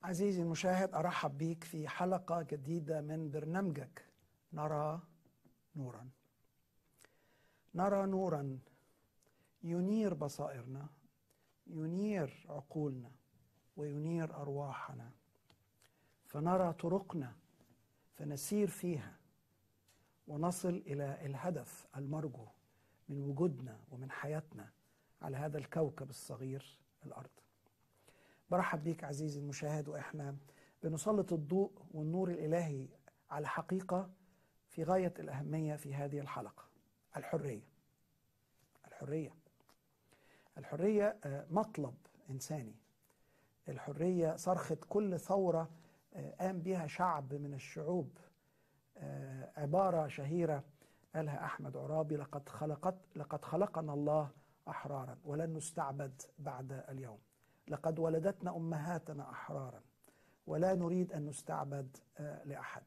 عزيزي المشاهد ارحب بيك في حلقه جديده من برنامجك نرى نورا نرى نورا ينير بصائرنا ينير عقولنا وينير ارواحنا فنرى طرقنا فنسير فيها ونصل الى الهدف المرجو من وجودنا ومن حياتنا على هذا الكوكب الصغير الارض برحب بيك عزيزي المشاهد واحنا بنسلط الضوء والنور الالهي على حقيقه في غايه الاهميه في هذه الحلقه الحريه الحريه الحريه مطلب انساني الحريه صرخه كل ثوره قام بها شعب من الشعوب عباره شهيره قالها احمد عرابي لقد خلقت لقد خلقنا الله احرارا ولن نستعبد بعد اليوم لقد ولدتنا امهاتنا احرارا ولا نريد ان نستعبد لاحد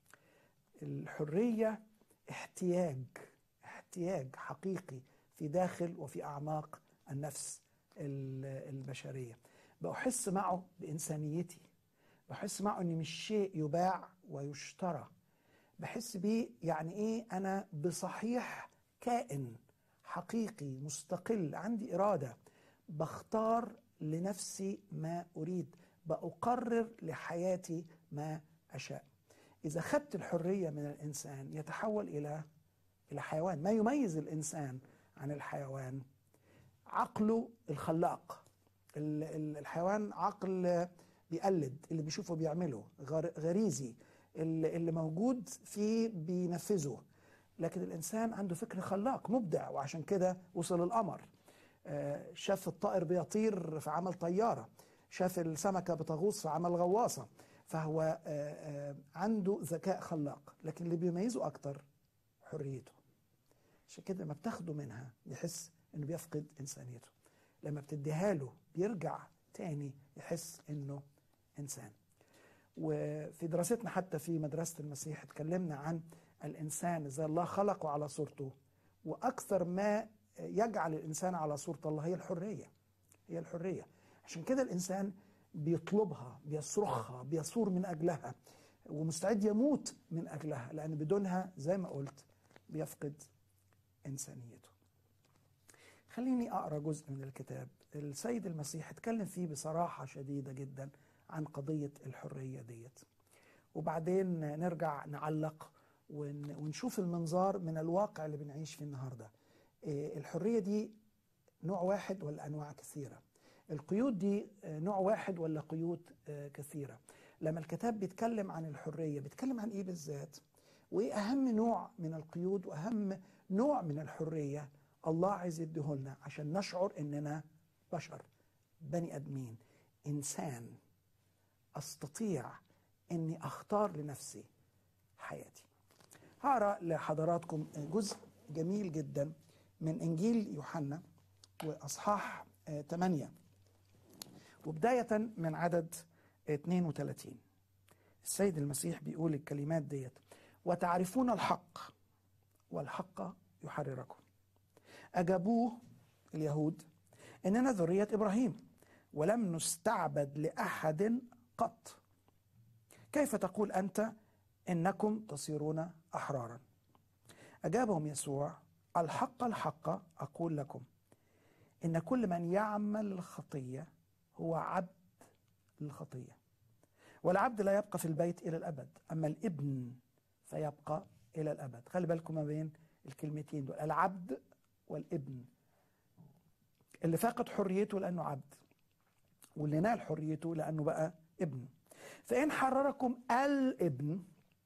الحريه احتياج احتياج حقيقي في داخل وفي اعماق النفس البشريه بحس معه بانسانيتي بحس معه اني مش شيء يباع ويشترى بحس بيه يعني ايه انا بصحيح كائن حقيقي مستقل عندي اراده بختار لنفسي ما اريد باقرر لحياتي ما اشاء اذا خدت الحريه من الانسان يتحول الى الى حيوان ما يميز الانسان عن الحيوان عقله الخلاق الحيوان عقل بيقلد اللي بيشوفه بيعمله غريزي اللي موجود فيه بينفذه لكن الانسان عنده فكر خلاق مبدع وعشان كده وصل القمر شاف الطائر بيطير في عمل طياره شاف السمكه بتغوص في عمل غواصه فهو عنده ذكاء خلاق لكن اللي بيميزه اكتر حريته عشان كده لما بتاخده منها يحس انه بيفقد انسانيته لما بتديها له بيرجع تاني يحس انه انسان وفي دراستنا حتى في مدرسه المسيح اتكلمنا عن الانسان ازاي الله خلقه على صورته واكثر ما يجعل الانسان على صوره الله هي الحريه هي الحريه عشان كده الانسان بيطلبها بيصرخها بيصور من اجلها ومستعد يموت من اجلها لان بدونها زي ما قلت بيفقد انسانيته خليني اقرا جزء من الكتاب السيد المسيح اتكلم فيه بصراحه شديده جدا عن قضيه الحريه ديت وبعدين نرجع نعلق ونشوف المنظار من الواقع اللي بنعيش فيه النهارده الحريه دي نوع واحد ولا انواع كثيره القيود دي نوع واحد ولا قيود كثيره لما الكتاب بيتكلم عن الحريه بيتكلم عن ايه بالذات وايه اهم نوع من القيود واهم نوع من الحريه الله عايز يديهولنا عشان نشعر اننا بشر بني ادمين انسان استطيع اني اختار لنفسي حياتي هقرا لحضراتكم جزء جميل جدا من انجيل يوحنا واصحاح 8 وبدايه من عدد 32 السيد المسيح بيقول الكلمات ديت وتعرفون الحق والحق يحرركم اجابوه اليهود اننا ذريه ابراهيم ولم نستعبد لاحد قط كيف تقول انت انكم تصيرون احرارا اجابهم يسوع الحق الحق اقول لكم ان كل من يعمل الخطيه هو عبد للخطيه والعبد لا يبقى في البيت الى الابد اما الابن فيبقى الى الابد خلي بالكم ما بين الكلمتين دول العبد والابن اللي فاقد حريته لانه عبد واللي نال حريته لانه بقى ابن فان حرركم الابن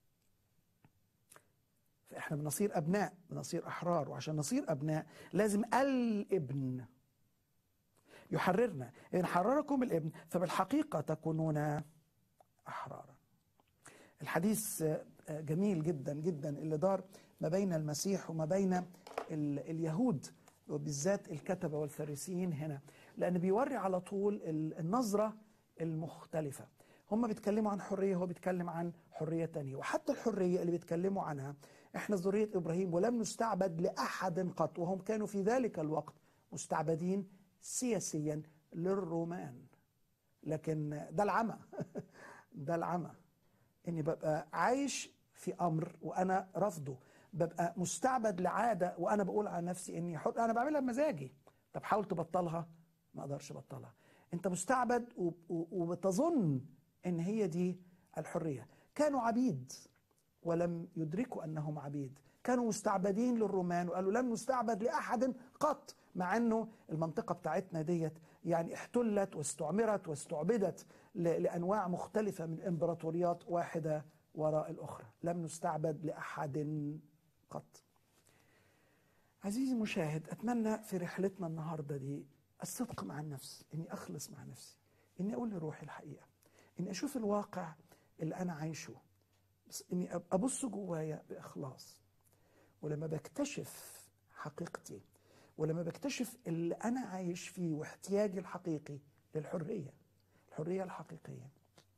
فاحنا بنصير ابناء بنصير احرار وعشان نصير ابناء لازم الابن يحررنا ان حرركم الابن فبالحقيقه تكونون احرارا الحديث جميل جدا جدا اللي دار ما بين المسيح وما بين اليهود وبالذات الكتبه والفارسيين هنا لان بيوري على طول النظره المختلفه هم بيتكلموا عن حريه هو بيتكلم عن حريه تانية وحتى الحريه اللي بيتكلموا عنها احنا ذريه ابراهيم ولم نستعبد لاحد قط وهم كانوا في ذلك الوقت مستعبدين سياسيا للرومان لكن ده العمى ده العمى اني ببقى عايش في امر وانا رافضه ببقى مستعبد لعاده وانا بقول عن نفسي اني حر انا بعملها بمزاجي طب حاول تبطلها ما اقدرش ابطلها انت مستعبد وبتظن ان هي دي الحريه كانوا عبيد ولم يدركوا انهم عبيد كانوا مستعبدين للرومان وقالوا لن نستعبد لاحد قط مع انه المنطقه بتاعتنا ديت يعني احتلت واستعمرت واستعبدت لانواع مختلفه من امبراطوريات واحده وراء الاخرى لم نستعبد لاحد قط عزيزي المشاهد اتمنى في رحلتنا النهارده دي الصدق مع النفس اني اخلص مع نفسي اني اقول لروحي الحقيقه اني اشوف الواقع اللي انا عايشه بس اني ابص جوايا باخلاص ولما بكتشف حقيقتي ولما بكتشف اللي انا عايش فيه واحتياجي الحقيقي للحريه الحريه الحقيقيه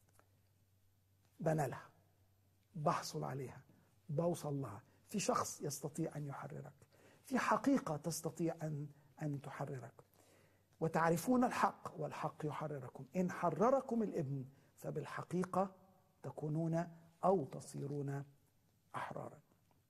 بنالها بحصل عليها بوصل لها في شخص يستطيع ان يحررك في حقيقه تستطيع ان ان تحررك وتعرفون الحق والحق يحرركم ان حرركم الابن فبالحقيقه تكونون او تصيرون احرارا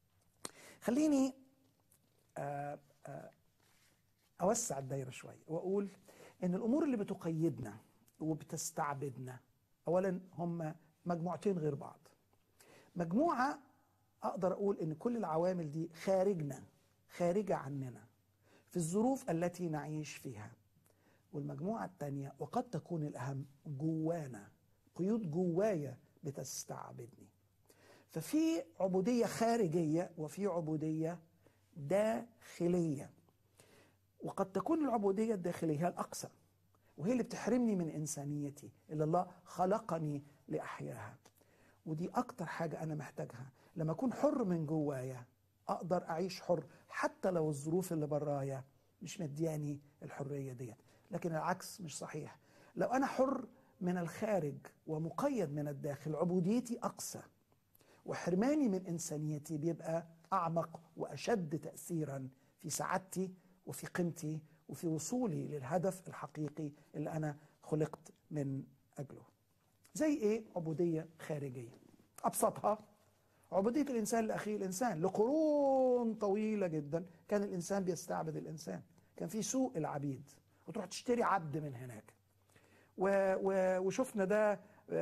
خليني آه، آه، اوسع الدايره شويه واقول ان الامور اللي بتقيدنا وبتستعبدنا اولا هم مجموعتين غير بعض مجموعه اقدر اقول ان كل العوامل دي خارجنا خارجه عننا في الظروف التي نعيش فيها والمجموعه الثانيه وقد تكون الاهم جوانا قيود جوايا بتستعبدني ففي عبوديه خارجيه وفي عبوديه داخليه وقد تكون العبوديه الداخليه هي الاقصى وهي اللي بتحرمني من انسانيتي اللي الله خلقني لاحياها ودي اكتر حاجه انا محتاجها لما اكون حر من جوايا اقدر اعيش حر حتى لو الظروف اللي برايا مش مدياني الحريه ديت لكن العكس مش صحيح لو انا حر من الخارج ومقيد من الداخل عبوديتي اقسى وحرماني من انسانيتي بيبقى اعمق واشد تاثيرا في سعادتي وفي قيمتي وفي وصولي للهدف الحقيقي اللي انا خلقت من اجله. زي ايه؟ عبوديه خارجيه. ابسطها عبوديه الانسان لاخيه الانسان، لقرون طويله جدا كان الانسان بيستعبد الانسان، كان في سوق العبيد وتروح تشتري عبد من هناك. و و وشفنا ده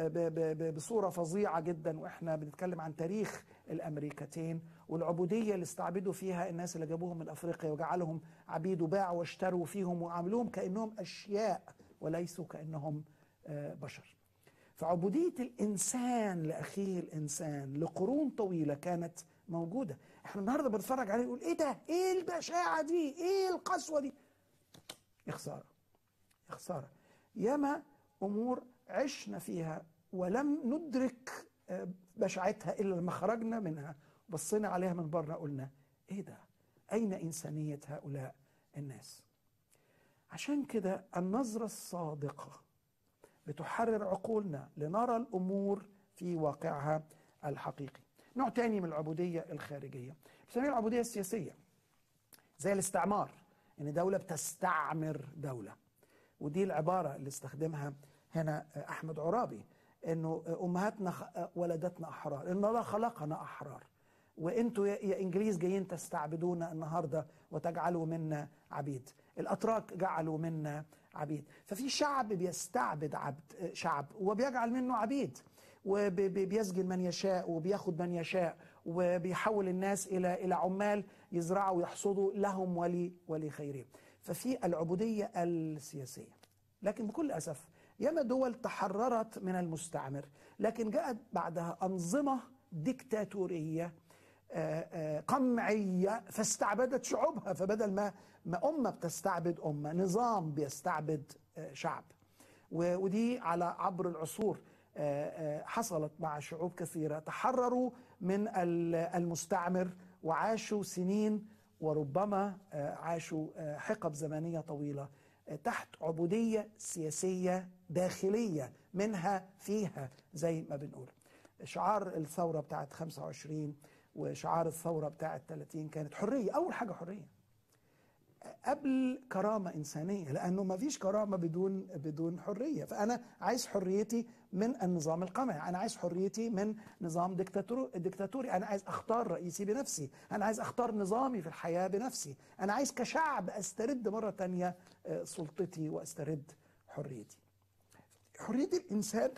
بصوره فظيعه جدا واحنا بنتكلم عن تاريخ الامريكتين والعبوديه اللي استعبدوا فيها الناس اللي جابوهم من افريقيا وجعلهم عبيد وباعوا واشتروا فيهم وعملوهم كانهم اشياء وليسوا كانهم بشر. فعبوديه الانسان لاخيه الانسان لقرون طويله كانت موجوده، احنا النهارده بنتفرج عليه نقول ايه ده؟ ايه البشاعه دي؟ ايه القسوه دي؟ يا خساره يا خساره ياما امور عشنا فيها ولم ندرك بشاعتها الا لما خرجنا منها بصينا عليها من بره قلنا ايه ده اين انسانيه هؤلاء الناس عشان كده النظره الصادقه بتحرر عقولنا لنرى الامور في واقعها الحقيقي نوع تاني من العبوديه الخارجيه بنسميها العبوديه السياسيه زي الاستعمار ان دوله بتستعمر دوله ودي العباره اللي استخدمها هنا احمد عرابي انه امهاتنا ولدتنا احرار ان الله خلقنا احرار وانتوا يا انجليز جايين تستعبدونا النهارده وتجعلوا منا عبيد الاتراك جعلوا منا عبيد ففي شعب بيستعبد عبد شعب وبيجعل منه عبيد وبيسجن من يشاء وبياخد من يشاء وبيحول الناس الى الى عمال يزرعوا ويحصدوا لهم ولي ولخيرهم ففي العبوديه السياسيه لكن بكل اسف ياما دول تحررت من المستعمر لكن جاءت بعدها انظمه ديكتاتوريه قمعيه فاستعبدت شعوبها فبدل ما ما امه بتستعبد امه نظام بيستعبد شعب ودي على عبر العصور حصلت مع شعوب كثيره تحرروا من المستعمر وعاشوا سنين وربما عاشوا حقب زمنيه طويله تحت عبوديه سياسيه داخليه منها فيها زي ما بنقول شعار الثوره بتاعت 25 وشعار الثوره بتاعت 30 كانت حريه اول حاجه حريه قبل كرامة إنسانية لأنه ما فيش كرامة بدون بدون حرية فأنا عايز حريتي من النظام القمعي أنا عايز حريتي من نظام ديكتاتور ديكتاتوري أنا عايز أختار رئيسي بنفسي أنا عايز أختار نظامي في الحياة بنفسي أنا عايز كشعب أسترد مرة تانية آه، سلطتي وأسترد حريتي حرية الإنسان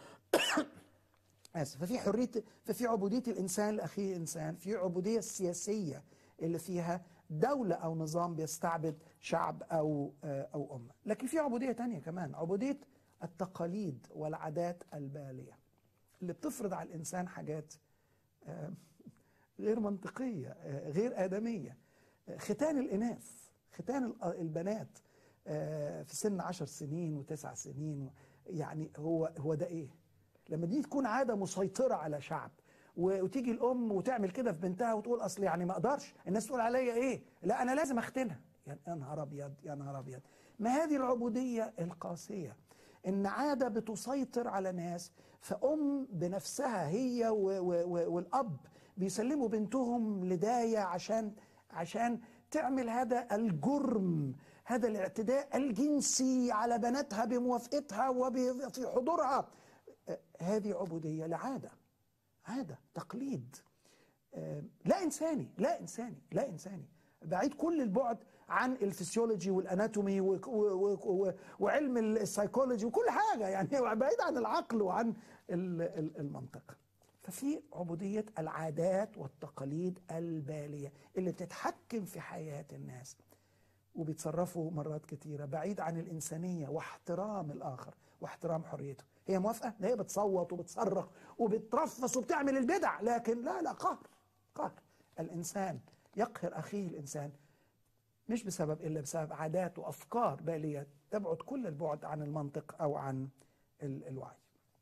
آسف ففي حرية ففي عبودية الإنسان لأخيه إنسان في عبودية السياسية اللي فيها دولة أو نظام بيستعبد شعب أو آه، أو أمة لكن في عبودية تانية كمان عبودية التقاليد والعادات البالية اللي بتفرض على الإنسان حاجات آه، غير منطقية آه، غير آدمية آه، ختان الإناث ختان ال- البنات آه، في سن عشر سنين وتسع سنين و- يعني هو هو ده إيه لما دي تكون عادة مسيطرة على شعب و- وتيجي الأم وتعمل كده في بنتها وتقول أصل يعني ما أقدرش الناس تقول عليا إيه لا أنا لازم أختنها يعني يا نهار أبيض يا نهار أبيض ما هذه العبودية القاسية إن عادة بتسيطر على ناس فأم بنفسها هي و و و والأب بيسلموا بنتهم لداية عشان عشان تعمل هذا الجرم هذا الاعتداء الجنسي على بناتها بموافقتها وفي حضورها آه، هذه عبودية لعادة عادة تقليد آه، لا إنساني لا إنساني لا إنساني بعيد كل البعد عن الفسيولوجي والاناتومي و- و- و- وعلم السيكولوجي وكل حاجه يعني بعيد عن العقل وعن ال- ال- المنطق ففي عبوديه العادات والتقاليد الباليه اللي بتتحكم في حياه الناس وبيتصرفوا مرات كتيره بعيد عن الانسانيه واحترام الاخر واحترام حريته هي موافقه ده هي بتصوت وبتصرخ وبترفص وبتعمل البدع لكن لا لا قهر قهر الانسان يقهر اخيه الانسان مش بسبب الا بسبب عادات وافكار باليه تبعد كل البعد عن المنطق او عن ال- الوعي.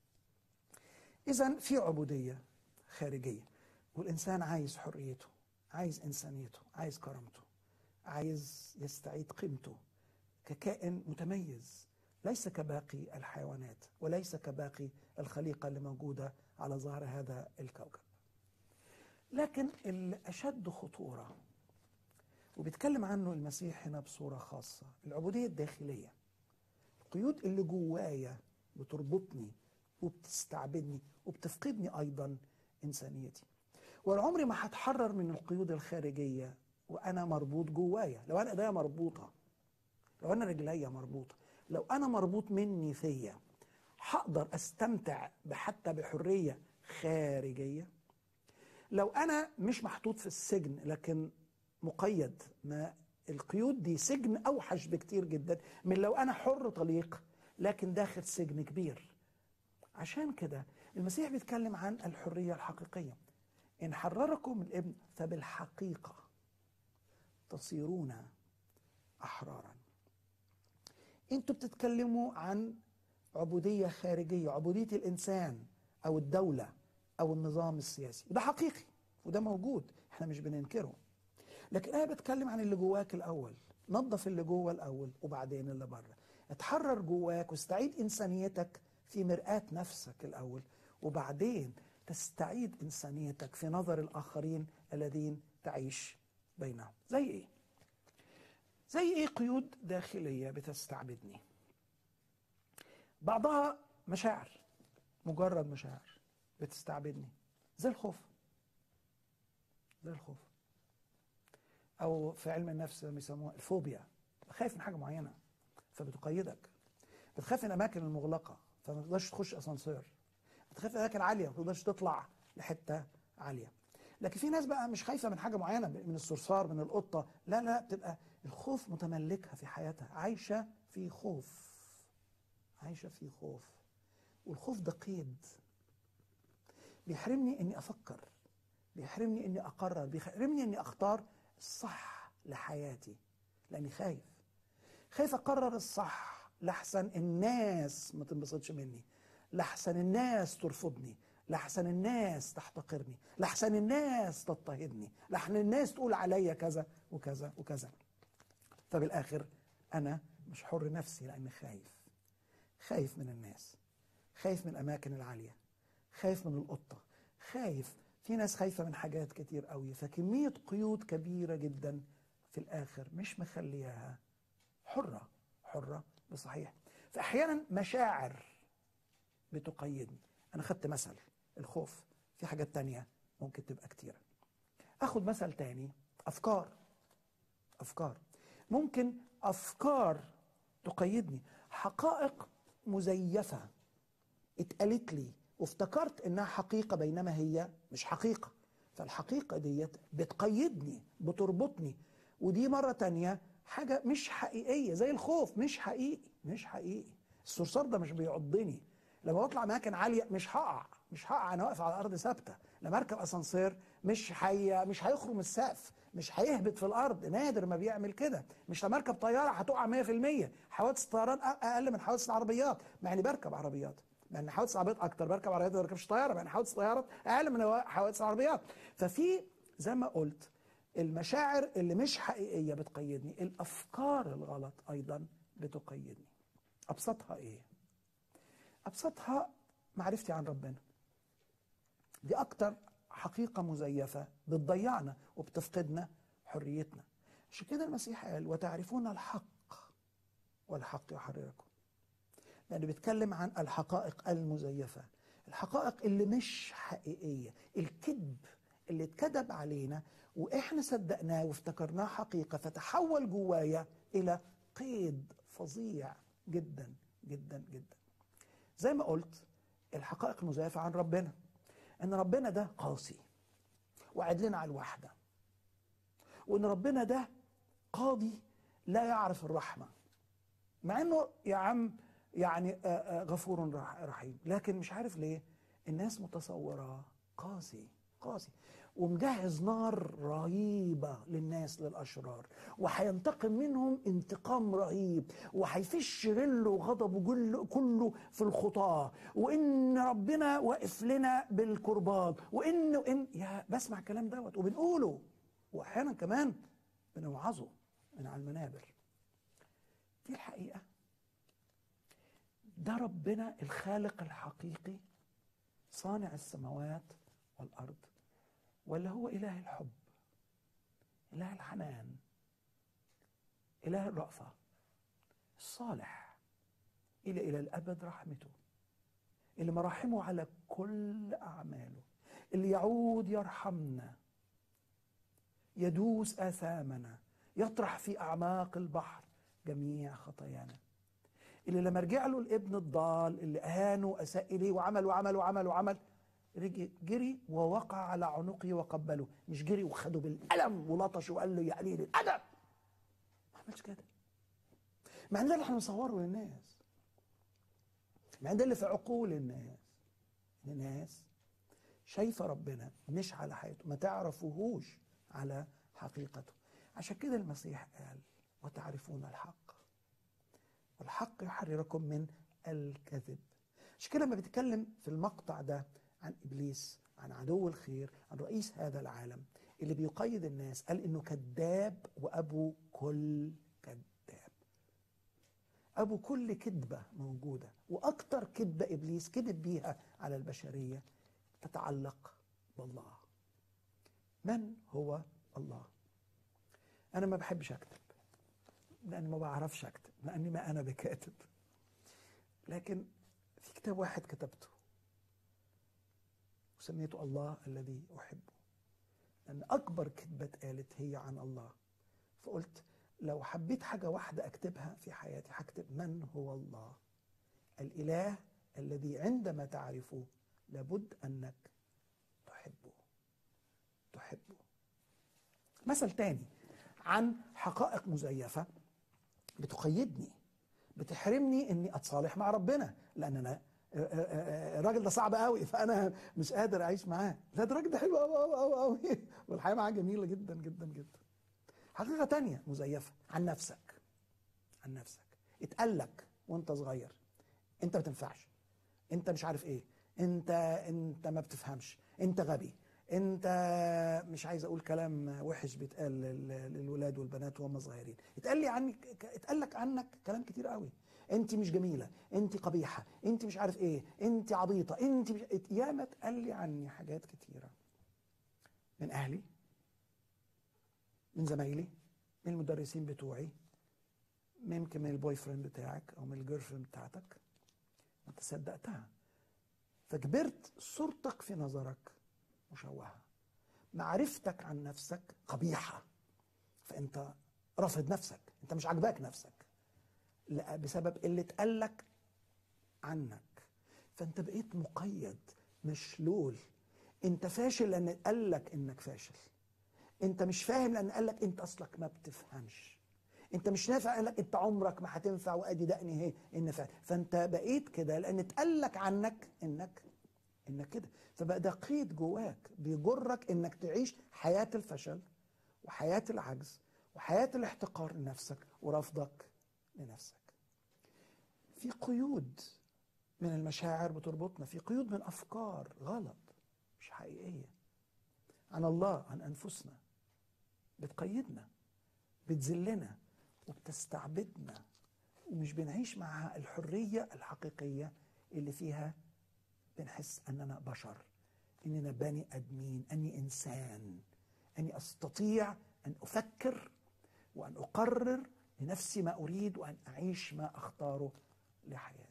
اذا في عبوديه خارجيه والانسان عايز حريته، عايز انسانيته، عايز كرامته، عايز يستعيد قيمته ككائن متميز ليس كباقي الحيوانات وليس كباقي الخليقه اللي موجوده على ظهر هذا الكوكب. لكن الاشد خطوره وبيتكلم عنه المسيح هنا بصورة خاصة العبودية الداخلية القيود اللي جوايا بتربطني وبتستعبدني وبتفقدني أيضا إنسانيتي والعمري ما هتحرر من القيود الخارجية وأنا مربوط جوايا لو أنا إيديا مربوطة لو أنا رجليا مربوطة لو أنا مربوط مني فيا هقدر أستمتع حتى بحرية خارجية لو انا مش محطوط في السجن لكن مقيد ما القيود دي سجن اوحش بكتير جدا من لو انا حر طليق لكن داخل سجن كبير عشان كده المسيح بيتكلم عن الحريه الحقيقيه ان حرركم الابن فبالحقيقه تصيرون احرارا انتوا بتتكلموا عن عبوديه خارجيه عبوديه الانسان او الدوله او النظام السياسي وده حقيقي وده موجود احنا مش بننكره لكن انا بتكلم عن اللي جواك الاول نظف اللي جوه الاول وبعدين اللي بره اتحرر جواك واستعيد انسانيتك في مرآة نفسك الاول وبعدين تستعيد انسانيتك في نظر الاخرين الذين تعيش بينهم زي ايه زي ايه قيود داخليه بتستعبدني بعضها مشاعر مجرد مشاعر بتستعبدني زي الخوف زي الخوف او في علم النفس لما يسموها الفوبيا خايف من حاجه معينه فبتقيدك بتخاف من الاماكن المغلقه فما تقدرش تخش اسانسير بتخاف من اماكن عاليه ما تقدرش تطلع لحته عاليه لكن في ناس بقى مش خايفه من حاجه معينه من الصرصار من القطه لا لا بتبقى الخوف متملكها في حياتها عايشه في خوف عايشه في خوف والخوف ده قيد بيحرمني اني افكر بيحرمني اني اقرر بيحرمني اني اختار الصح لحياتي لاني خايف خايف اقرر الصح لحسن الناس ما تنبسطش مني لحسن الناس ترفضني لحسن الناس تحتقرني لحسن الناس تضطهدني لحسن الناس تقول عليا كذا وكذا وكذا فبالاخر انا مش حر نفسي لاني خايف خايف من الناس خايف من الاماكن العاليه خايف من القطه خايف في ناس خايفه من حاجات كتير قوي فكميه قيود كبيره جدا في الاخر مش مخلياها حره حره بصحيح فاحيانا مشاعر بتقيدني انا خدت مثل الخوف في حاجات تانية ممكن تبقى كتيرة اخد مثل تاني افكار افكار ممكن افكار تقيدني حقائق مزيفة اتقالت لي وافتكرت انها حقيقة بينما هي مش حقيقة فالحقيقة ديت بتقيدني بتربطني ودي مرة تانية حاجة مش حقيقية زي الخوف مش حقيقي مش حقيقي الصرصار ده مش بيعضني لما بطلع اماكن عاليه مش هقع مش هقع انا واقف على الارض ثابته لما اركب اسانسير مش حي... مش هيخرم السقف مش هيهبط في الارض نادر ما بيعمل كده مش لما اركب طياره هتقع 100% حوادث الطيران اقل من حوادث العربيات مع اني بركب عربيات مع ان حوادث العربيات اكتر بركب عربيات ما بركبش طياره مع ان حوادث الطيارات اقل من حوادث العربيات ففي زي ما قلت المشاعر اللي مش حقيقيه بتقيدني الافكار الغلط ايضا بتقيدني ابسطها ايه ابسطها معرفتي عن ربنا دي اكتر حقيقه مزيفه بتضيعنا وبتفقدنا حريتنا عشان كده المسيح قال وتعرفون الحق والحق يحرركم لانه بيتكلم عن الحقائق المزيفه الحقائق اللي مش حقيقيه الكذب اللي اتكذب علينا واحنا صدقناه وافتكرناه حقيقه فتحول جوايا الى قيد فظيع جدا جدا جدا زي ما قلت الحقائق المزيفة عن ربنا ان ربنا ده قاسي وقعد لنا على الوحدة وان ربنا ده قاضي لا يعرف الرحمة مع انه يا عم يعني غفور رحيم لكن مش عارف ليه الناس متصورة قاسي قاسي ومجهز نار رهيبة للناس للأشرار وهينتقم منهم انتقام رهيب وهيفش غله وغضبه كله في الخطاة وإن ربنا واقف لنا بالقربان وإن وإن يا بسمع الكلام دوت وبنقوله وأحيانا كمان بنوعظه من على المنابر دي الحقيقة ده ربنا الخالق الحقيقي صانع السماوات والأرض ولا هو إله الحب إله الحنان إله الرأفة الصالح إلى إلى الأبد رحمته اللي مراحمه على كل أعماله اللي يعود يرحمنا يدوس آثامنا يطرح في أعماق البحر جميع خطايانا اللي لما رجع له الابن الضال اللي أهانه وأساء إليه وعمل وعمل وعمل وعمل جري ووقع على عنقه وقبله مش جري وخده بالقلم ولطش وقال له يا قليل الادب ما عملش كده مع ان ده اللي احنا بنصوره للناس مع ان ده اللي في عقول الناس الناس شايفه ربنا مش على حياته ما تعرفوهوش على حقيقته عشان كده المسيح قال وتعرفون الحق والحق يحرركم من الكذب عشان كده لما بيتكلم في المقطع ده عن ابليس عن عدو الخير عن رئيس هذا العالم اللي بيقيد الناس قال انه كذاب وابو كل كذاب ابو كل كذبه موجوده واكتر كذبه ابليس كذب بيها على البشريه تتعلق بالله من هو الله انا ما بحبش اكتب لاني ما بعرفش اكتب لاني ما انا بكاتب لكن في كتاب واحد كتبته وسميته الله الذي أحبه لأن أكبر كذبة اتقالت هي عن الله فقلت لو حبيت حاجة واحدة أكتبها في حياتي هكتب من هو الله الإله الذي عندما تعرفه لابد أنك تحبه تحبه مثل تاني عن حقائق مزيفة بتقيدني بتحرمني اني اتصالح مع ربنا لان انا الراجل ده صعب قوي فانا مش قادر اعيش معاه لا ده الراجل ده حلو قوي قوي قوي قوي والحياه معاه جميله جدا جدا جدا حقيقه تانية مزيفه عن نفسك عن نفسك اتقال لك وانت صغير انت ما تنفعش انت مش عارف ايه انت انت ما بتفهمش انت غبي انت مش عايز اقول كلام وحش بيتقال للولاد والبنات وهم صغيرين اتقال لي عنك اتقال لك عنك كلام كتير قوي انت مش جميله انت قبيحه انت مش عارف ايه انت عبيطه انت مش ياما اتقال لي عني حاجات كتيره من اهلي من زمايلي من المدرسين بتوعي ممكن من البوي فريند بتاعك او من الجيرل فريند بتاعتك انت صدقتها فكبرت صورتك في نظرك مشوهه معرفتك عن نفسك قبيحه فانت رافض نفسك انت مش عاجباك نفسك لا بسبب اللي اتقالك عنك فانت بقيت مقيد مشلول انت فاشل لان قالك انك فاشل انت مش فاهم لان قالك انت اصلك ما بتفهمش انت مش نافع قالك انت عمرك ما هتنفع وادي دقني هي ان فعل فانت بقيت كده لان اتقالك عنك انك انك كده فبقى ده قيد جواك بيجرك انك تعيش حياه الفشل وحياه العجز وحياه الاحتقار لنفسك ورفضك لنفسك في قيود من المشاعر بتربطنا في قيود من افكار غلط مش حقيقيه عن الله عن انفسنا بتقيدنا بتذلنا وبتستعبدنا ومش بنعيش معها الحريه الحقيقيه اللي فيها بنحس اننا بشر اننا بني ادمين اني انسان اني استطيع ان افكر وان اقرر لنفسي ما اريد وان اعيش ما اختاره لحياتي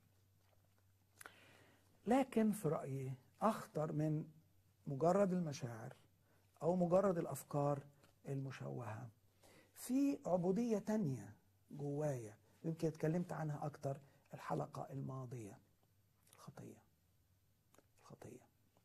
لكن في رايي اخطر من مجرد المشاعر او مجرد الافكار المشوهه في عبوديه تانية جوايا يمكن اتكلمت عنها اكتر الحلقه الماضيه الخطيه الخطيه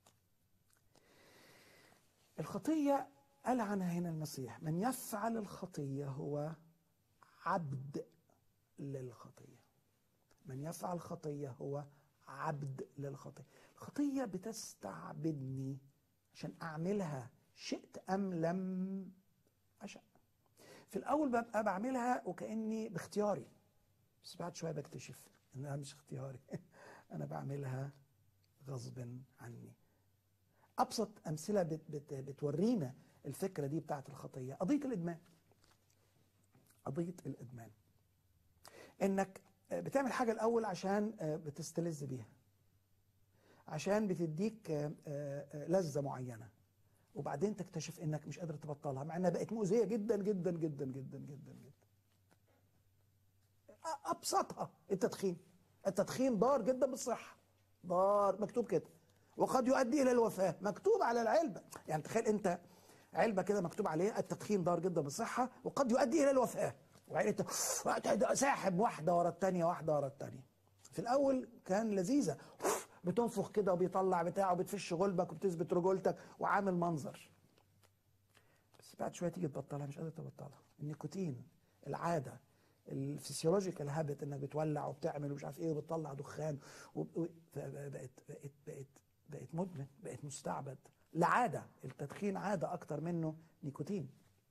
الخطيه قال عنها هنا المسيح من يفعل الخطيه هو عبد للخطيه من يفعل خطيه هو عبد للخطيه الخطيه بتستعبدني عشان اعملها شئت ام لم اشأ في الاول ببقى بعملها وكاني باختياري بس بعد شويه بكتشف انها مش اختياري انا بعملها غصب عني ابسط امثله بت بت بتورينا الفكره دي بتاعت الخطيه قضيه الادمان قضيه الادمان انك بتعمل حاجه الاول عشان بتستلذ بيها عشان بتديك لذه معينه وبعدين تكتشف انك مش قادر تبطلها مع انها بقت مؤذيه جدا جدا جدا جدا جدا جدا ابسطها التدخين التدخين ضار جدا بالصحه ضار مكتوب كده وقد يؤدي الى الوفاه مكتوب على العلبه يعني تخيل انت علبه كده مكتوب عليها التدخين ضار جدا بالصحه وقد يؤدي الى الوفاه وبعدين انت ساحب واحده ورا الثانيه واحده ورا الثانيه في الاول كان لذيذه بتنفخ كده وبيطلع بتاعه وبتفش غلبك وبتثبت رجولتك وعامل منظر بس بعد شويه تيجي تبطلها مش قادر تبطلها النيكوتين العاده الفسيولوجيكال هابت انك بتولع وبتعمل ومش عارف ايه وبتطلع دخان وب... بقت بقت بقت بقت مدمن بقت مستعبد لعاده التدخين عاده اكتر منه نيكوتين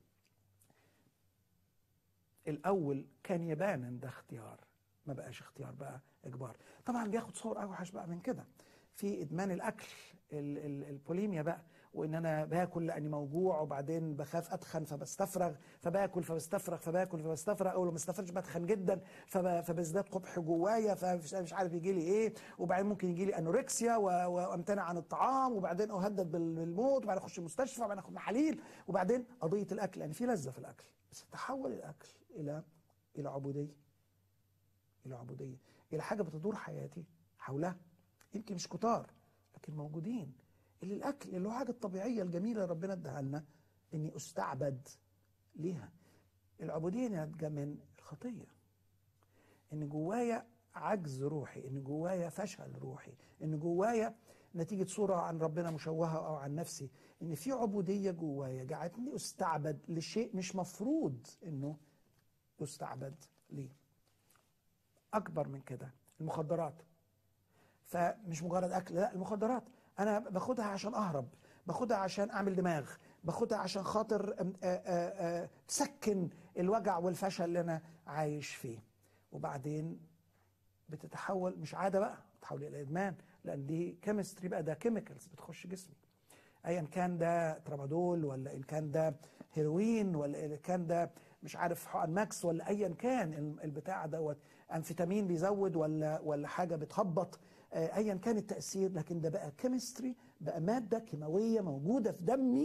الاول كان يبان ان ده اختيار ما بقاش اختيار بقى اجبار طبعا بياخد صور اوحش بقى من كده في ادمان الاكل ال ال البوليميا بقى وان انا باكل لاني موجوع وبعدين بخاف اتخن فبستفرغ فباكل فبستفرغ فباكل فبستفرغ اول ما استفرغش بتخن جدا فبزداد قبح جوايا فمش عارف يجي لي ايه وبعدين ممكن يجي لي انوركسيا وامتنع عن الطعام وبعدين اهدد بالموت وبعدين اخش المستشفى وبعدين اخد محاليل وبعدين قضيه الاكل يعني في لذه في الاكل بس تحول الاكل الى الى عبوديه الى عبوديه الى حاجه بتدور حياتي حولها يمكن مش كتار لكن موجودين اللي الاكل اللي هو حاجه الطبيعيه الجميله اللي ربنا اداها لنا اني استعبد ليها العبوديه ناتجه من الخطيه ان جوايا عجز روحي ان جوايا فشل روحي ان جوايا نتيجه صوره عن ربنا مشوهه او عن نفسي ان في عبوديه جوايا جعلتني استعبد لشيء مش مفروض انه يستعبد ليه اكبر من كده المخدرات فمش مجرد اكل لا المخدرات انا باخدها عشان اهرب باخدها عشان اعمل دماغ باخدها عشان خاطر آآ آآ تسكن الوجع والفشل اللي انا عايش فيه وبعدين بتتحول مش عاده بقى بتتحول الى ادمان لان دي كيمستري بقى ده كيميكالز بتخش جسمي ايا كان ده ترامادول ولا ان كان ده هيروين ولا ان كان ده مش عارف حقن ماكس ولا ايا كان البتاع دوت انفيتامين بيزود ولا ولا حاجه بتهبط ايا كان التاثير لكن ده بقى كيمستري بقى ماده كيماويه موجوده في دمي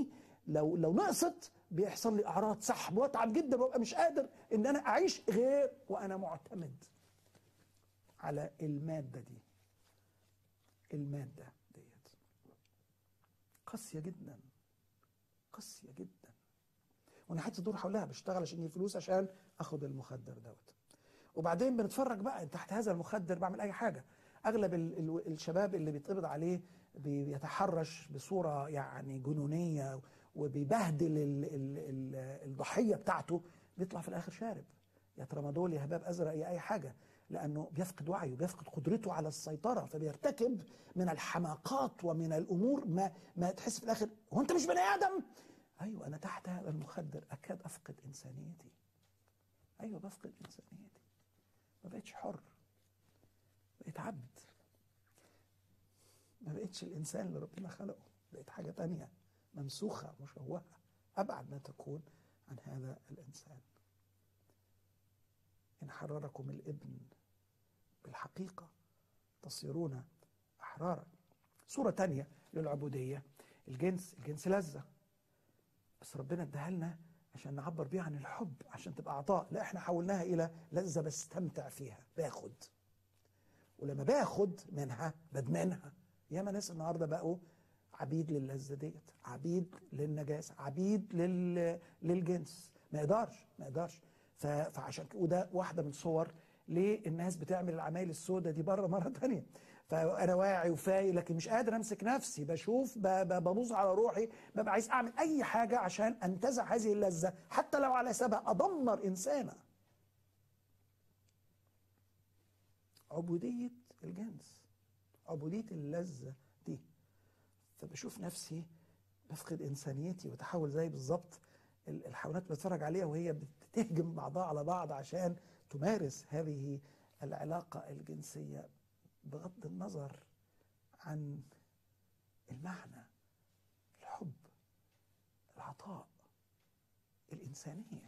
لو لو نقصت بيحصل لي اعراض سحب واتعب جدا وابقى مش قادر ان انا اعيش غير وانا معتمد على الماده دي الماده ديت قاسيه جدا قاسيه جدا وانا حتى دور حولها بشتغل عشان اجيب فلوس عشان اخد المخدر دوت وبعدين بنتفرج بقى تحت هذا المخدر بعمل اي حاجه اغلب ال ال الشباب اللي بيتقبض عليه بيتحرش بصوره يعني جنونيه وبيبهدل ال ال ال الضحيه بتاعته بيطلع في الاخر شارب يا ترامادول يا هباب ازرق يا اي حاجه لانه بيفقد وعيه بيفقد قدرته على السيطره فبيرتكب من الحماقات ومن الامور ما ما تحس في الاخر هو انت مش بني ادم ايوه انا تحت هذا المخدر اكاد افقد انسانيتي ايوه بفقد انسانيتي ما بقتش حر بقيت عبد ما بقتش الانسان اللي ربنا خلقه بقيت حاجه تانية ممسوخه مشوهه ابعد ما تكون عن هذا الانسان ان حرركم الابن بالحقيقه تصيرون احرارا صوره تانية للعبوديه الجنس الجنس لذه بس ربنا اداها لنا عشان نعبر بيها عن الحب عشان تبقى عطاء لا احنا حولناها الى لذه بستمتع فيها باخد ولما باخد منها بدمنها ياما ناس النهارده بقوا عبيد للذه ديت عبيد للنجاسه عبيد لل... للجنس ما يقدرش ما يقدرش ف... فعشان وده واحده من صور ليه الناس بتعمل العمايل السوداء دي بره مره تانية فانا واعي وفايق لكن مش قادر امسك نفسي بشوف ببوظ على روحي ببقى عايز اعمل اي حاجه عشان انتزع هذه اللذه حتى لو على حسابها ادمر انسانه عبوديه الجنس عبوديه اللذه دي فبشوف نفسي بفقد انسانيتي وتحول زي بالظبط الحيوانات بتفرج عليها وهي بتهجم بعضها على بعض عشان تمارس هذه العلاقه الجنسيه بغض النظر عن المعنى الحب العطاء الإنسانية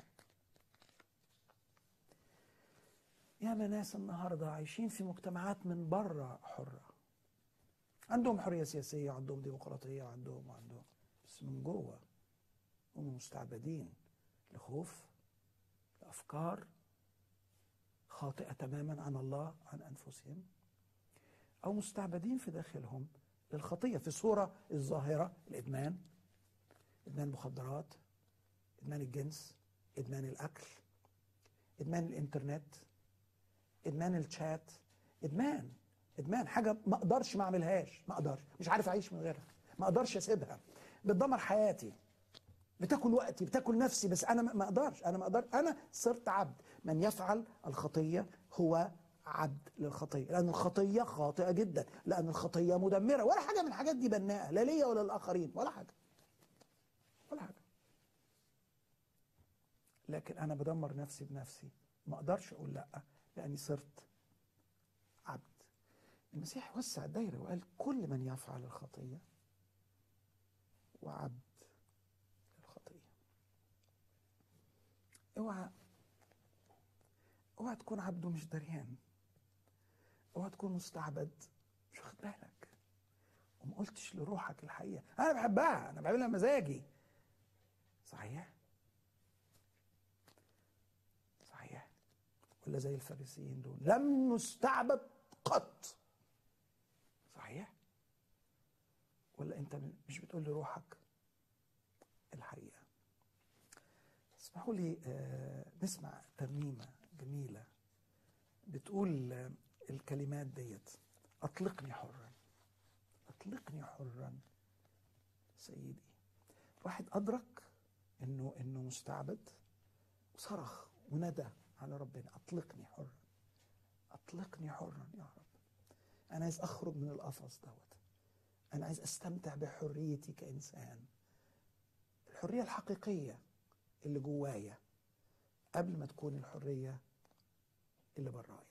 ياما ناس النهاردة عايشين في مجتمعات من بره حرة عندهم حرية سياسية عندهم ديمقراطية عندهم عندهم بس من جوه هم مستعبدين لخوف لأفكار خاطئة تماما عن الله عن أنفسهم أو مستعبدين في داخلهم للخطية في الصورة الظاهرة الإدمان إدمان المخدرات إدمان الجنس إدمان الأكل إدمان الإنترنت إدمان الشات إدمان إدمان حاجة ما أقدرش ما أعملهاش ما أقدرش مش عارف أعيش من غيرها ما أقدرش أسيبها بتدمر حياتي بتاكل وقتي بتاكل نفسي بس أنا ما أقدرش أنا ما أقدر أنا صرت عبد من يفعل الخطية هو عبد للخطية لأن الخطية خاطئة جدا لأن الخطية مدمرة ولا حاجة من الحاجات دي بناءة لا ليا ولا للآخرين ولا حاجة ولا حاجة لكن أنا بدمر نفسي بنفسي ما أقدرش أقول لأ لأني صرت عبد المسيح وسع الدايرة وقال كل من يفعل الخطية وعبد للخطية اوعى اوعى تكون عبده مش دريان اوعى تكون مستعبد مش واخد بالك وما قلتش لروحك الحقيقه انا بحبها انا بعملها مزاجي صحيح صحيح ولا زي الفارسيين دول لم نستعبد قط صحيح ولا انت مش بتقول لروحك الحقيقه اسمحوا لي آه نسمع ترنيمه جميله بتقول آه الكلمات ديت اطلقني حرا اطلقني حرا سيدي واحد ادرك انه انه مستعبد وصرخ وندى على ربنا اطلقني حرا اطلقني حرا يا رب انا عايز اخرج من القفص دوت انا عايز استمتع بحريتي كانسان الحريه الحقيقيه اللي جوايا قبل ما تكون الحريه اللي برايا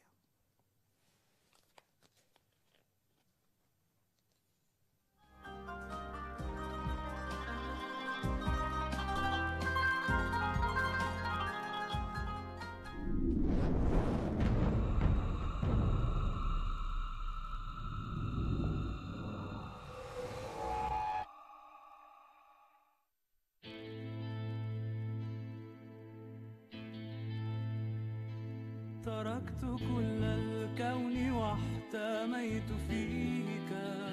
تركت كل الكون واحتميت فيك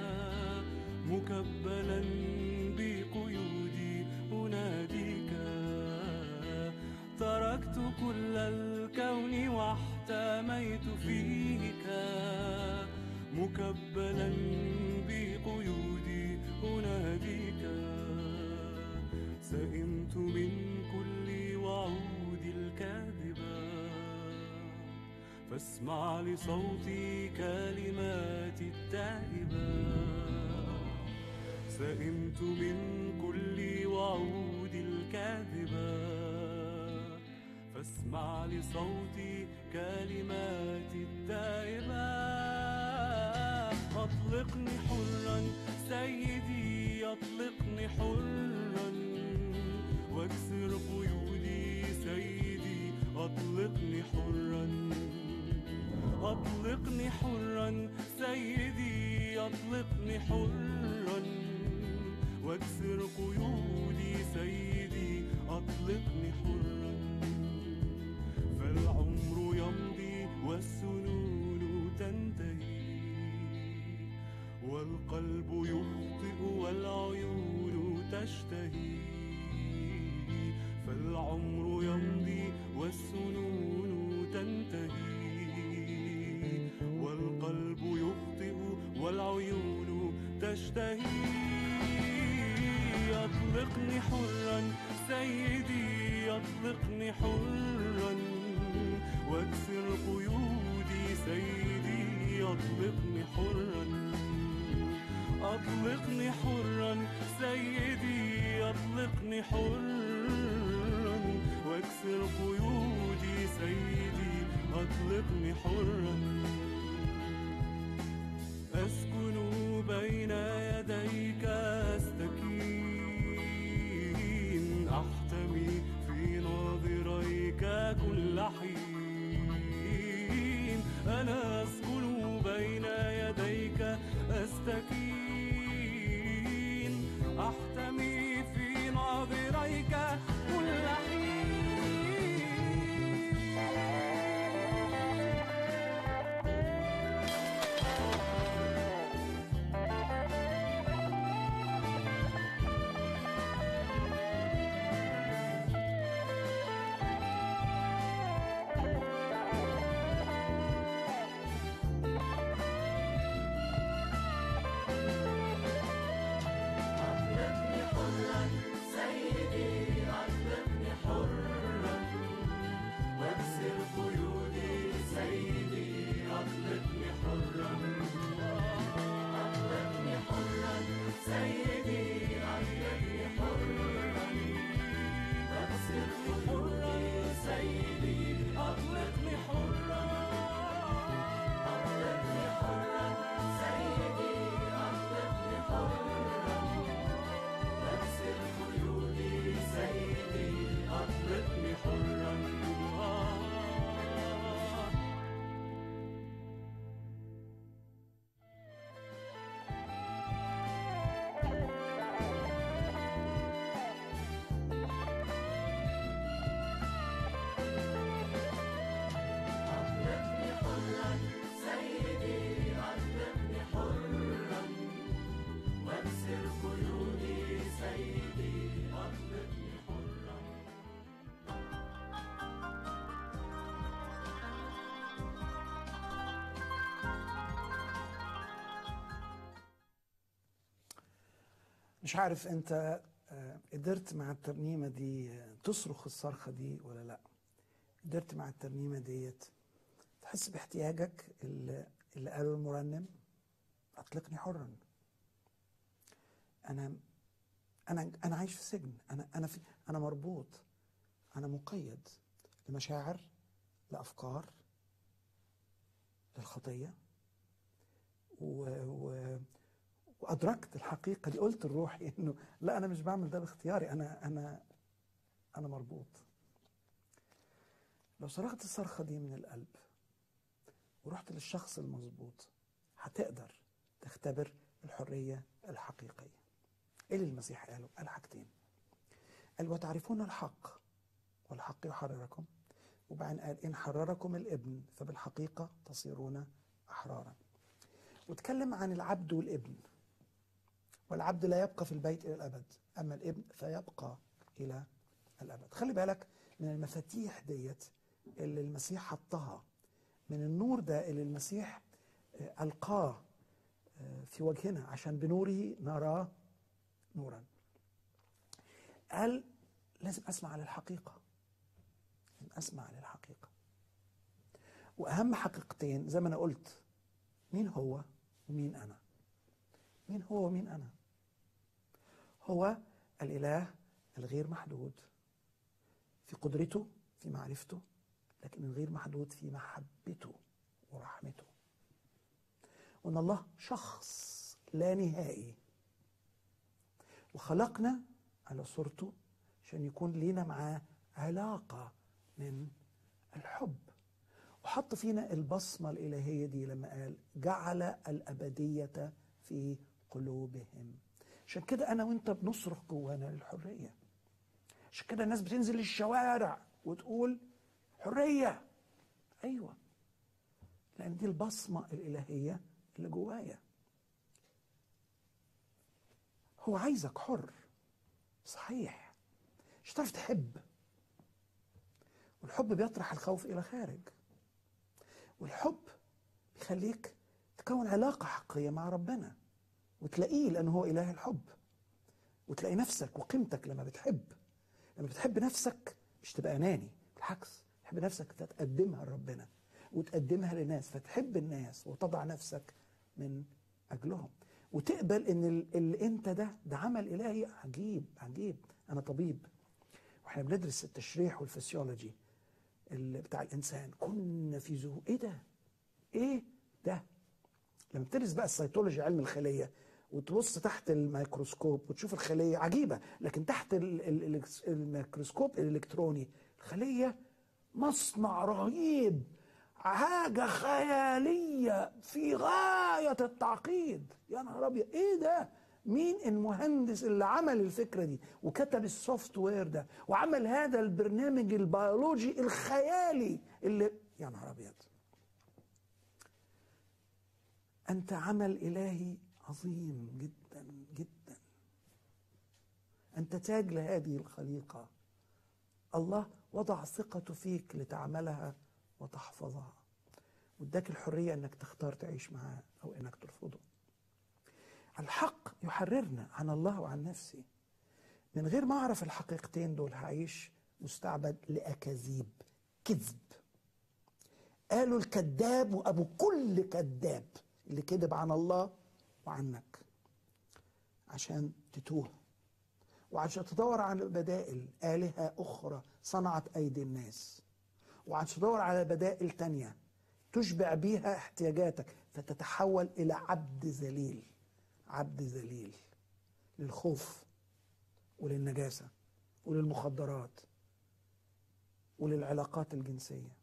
مكبلا بقيودي أناديك تركت كل الكون واحتميت فيك مكبلا بقيودي أناديك سئمت من كل وعود الكاذبة فاسمع لصوتي كلماتي التائبة سئمت من كل وعود الكاذبة فاسمع لصوتي كلماتي التائبة أطلقني حرا سيدي أطلقني حرا واكسر قيودي سيدي أطلقني حرا أطلقني حرا سيدي أطلقني حرا واكسر قيودي سيدي أطلقني حرا فالعمر يمضي والسنون تنتهي والقلب يخطئ والعيون تشتهي فالعمر يمضي والسنون تنتهي والقلب يخطئ والعيون تشتهي أطلقني حرا سيدي أطلقني حرا واكسر قيودي سيدي أطلقني حرا أطلقني حرا سيدي أطلقني حرا واكسر قيودي سيدي أطلقني حرا أسكن بين يديك أستكين أحتمي في ناظريك كل حين أنا أسكن بين يديك أستكين أحتمي في ناظريك كل حين أطلقني حرا أطلقني حرا سيدي أطلقني حرا واكسر قيودي سيدي أطلقني حرا أطلقني حرا سيدي أطلقني حرا واكسر قيودي سيدي أطلقني حرا مش عارف انت آه، قدرت مع الترنيمة دي آه، تصرخ الصرخة دي ولا لا قدرت مع الترنيمة ديت تحس باحتياجك اللي, اللي قاله المرنم اطلقني حرا انا انا انا عايش في سجن انا انا في انا مربوط انا مقيد لمشاعر لافكار للخطيه و, و وادركت الحقيقه دي قلت لروحي انه لا انا مش بعمل ده باختياري انا انا انا مربوط لو صرخت الصرخه دي من القلب ورحت للشخص المظبوط هتقدر تختبر الحريه الحقيقيه ايه اللي المسيح قاله قال حاجتين قال وتعرفون الحق والحق يحرركم وبعدين قال إن حرركم الابن فبالحقيقة تصيرون أحرارا واتكلم عن العبد والابن والعبد لا يبقى في البيت إلى الأبد أما الابن فيبقى إلى الأبد خلي بالك من المفاتيح ديت اللي المسيح حطها من النور ده اللي المسيح آه، ألقاه آه، في وجهنا عشان بنوره نرى نورا قال لازم أسمع للحقيقة لازم أسمع للحقيقة وأهم حقيقتين زي ما أنا قلت مين هو ومين أنا مين هو ومين أنا هو الإله الغير محدود في قدرته في معرفته لكن الغير محدود في محبته ورحمته وان الله شخص لا نهائي وخلقنا على صورته عشان يكون لينا معاه علاقة من الحب وحط فينا البصمة الإلهية دي لما قال جعل الأبدية في قلوبهم عشان كده أنا وأنت بنصرخ جوانا للحرية عشان كده الناس بتنزل الشوارع وتقول حرية أيوة لأن دي البصمة الإلهية اللي جوايا هو عايزك حر صحيح مش هتعرف تحب والحب بيطرح الخوف إلى خارج والحب بيخليك تكون علاقة حقيقية مع ربنا وتلاقيه لأنه هو إله الحب وتلاقي نفسك وقيمتك لما بتحب لما بتحب نفسك مش تبقى أناني بالعكس تحب نفسك تقدمها لربنا وتقدمها للناس فتحب الناس وتضع نفسك من أجلهم وتقبل ان ال- اللي انت ده ده عمل الهي عجيب عجيب انا طبيب واحنا بندرس التشريح والفسيولوجي اللي بتاع الانسان كنا في ذهول ايه ده ايه ده لما بتدرس بقى السيتولوجي علم الخليه وتبص تحت الميكروسكوب وتشوف الخليه عجيبه لكن تحت ال- ال- ال- الميكروسكوب الالكتروني الخليه مصنع رهيب حاجه خياليه في غايه التعقيد يا نهار ابيض ايه ده مين المهندس اللي عمل الفكره دي وكتب السوفت وير ده وعمل هذا البرنامج البيولوجي الخيالي اللي يا نهار ابيض انت عمل الهي عظيم جدا جدا انت تاج لهذه الخليقه الله وضع ثقته فيك لتعملها وتحفظها واداك الحريه انك تختار تعيش معاه او انك ترفضه الحق يحررنا عن الله وعن نفسي من غير ما اعرف الحقيقتين دول هعيش مستعبد لاكاذيب كذب قالوا الكذاب وابو كل كذاب اللي كذب عن الله وعنك عشان تتوه وعشان تدور على بدائل آلهة أخرى صنعت أيدي الناس وعشان تدور على بدائل تانية تشبع بيها احتياجاتك فتتحول إلى عبد ذليل عبد ذليل للخوف وللنجاسة وللمخدرات وللعلاقات الجنسية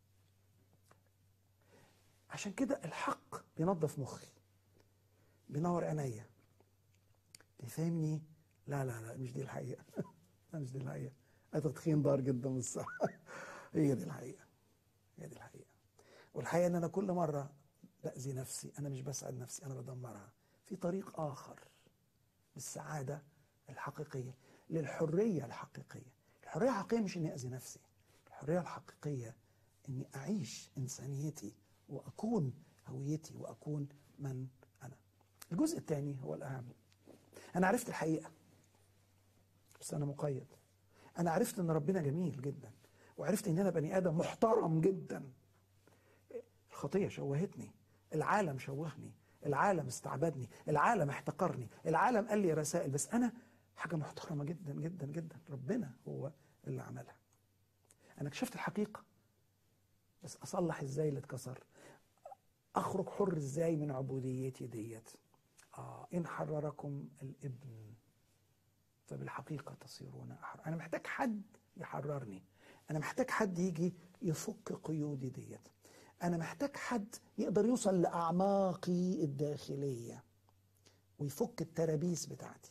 عشان كده الحق بينظف مخي بينور عينيا بيفهمني لا لا لا مش دي الحقيقة لا مش دي الحقيقة أنت تخين ضار جدا من الصح هي دي الحقيقة هي دي الحقيقة والحقيقة إن أنا كل مرة بأذي نفسي أنا مش بسعد نفسي أنا بدمرها في طريق آخر للسعادة الحقيقية للحرية الحقيقية الحرية الحقيقية مش إني أذي نفسي الحرية الحقيقية إني أعيش إنسانيتي وأكون هويتي وأكون من أنا الجزء الثاني هو الأهم أنا عرفت الحقيقة بس أنا مقيد أنا عرفت إن ربنا جميل جدا وعرفت إن أنا بني آدم محترم جدا الخطية شوهتني العالم شوهني العالم استعبدني العالم احتقرني العالم قال لي رسائل بس أنا حاجة محترمة جدا جدا جدا ربنا هو اللي عملها أنا اكتشفت الحقيقة بس أصلح إزاي اللي اتكسر أخرج حر إزاي من عبوديتي ديت آه إن حرركم الابن فبالحقيقة تصيرون أحرار أنا محتاج حد يحررني أنا محتاج حد يجي يفك قيودي ديت أنا محتاج حد يقدر يوصل لأعماقي الداخلية ويفك الترابيس بتاعتي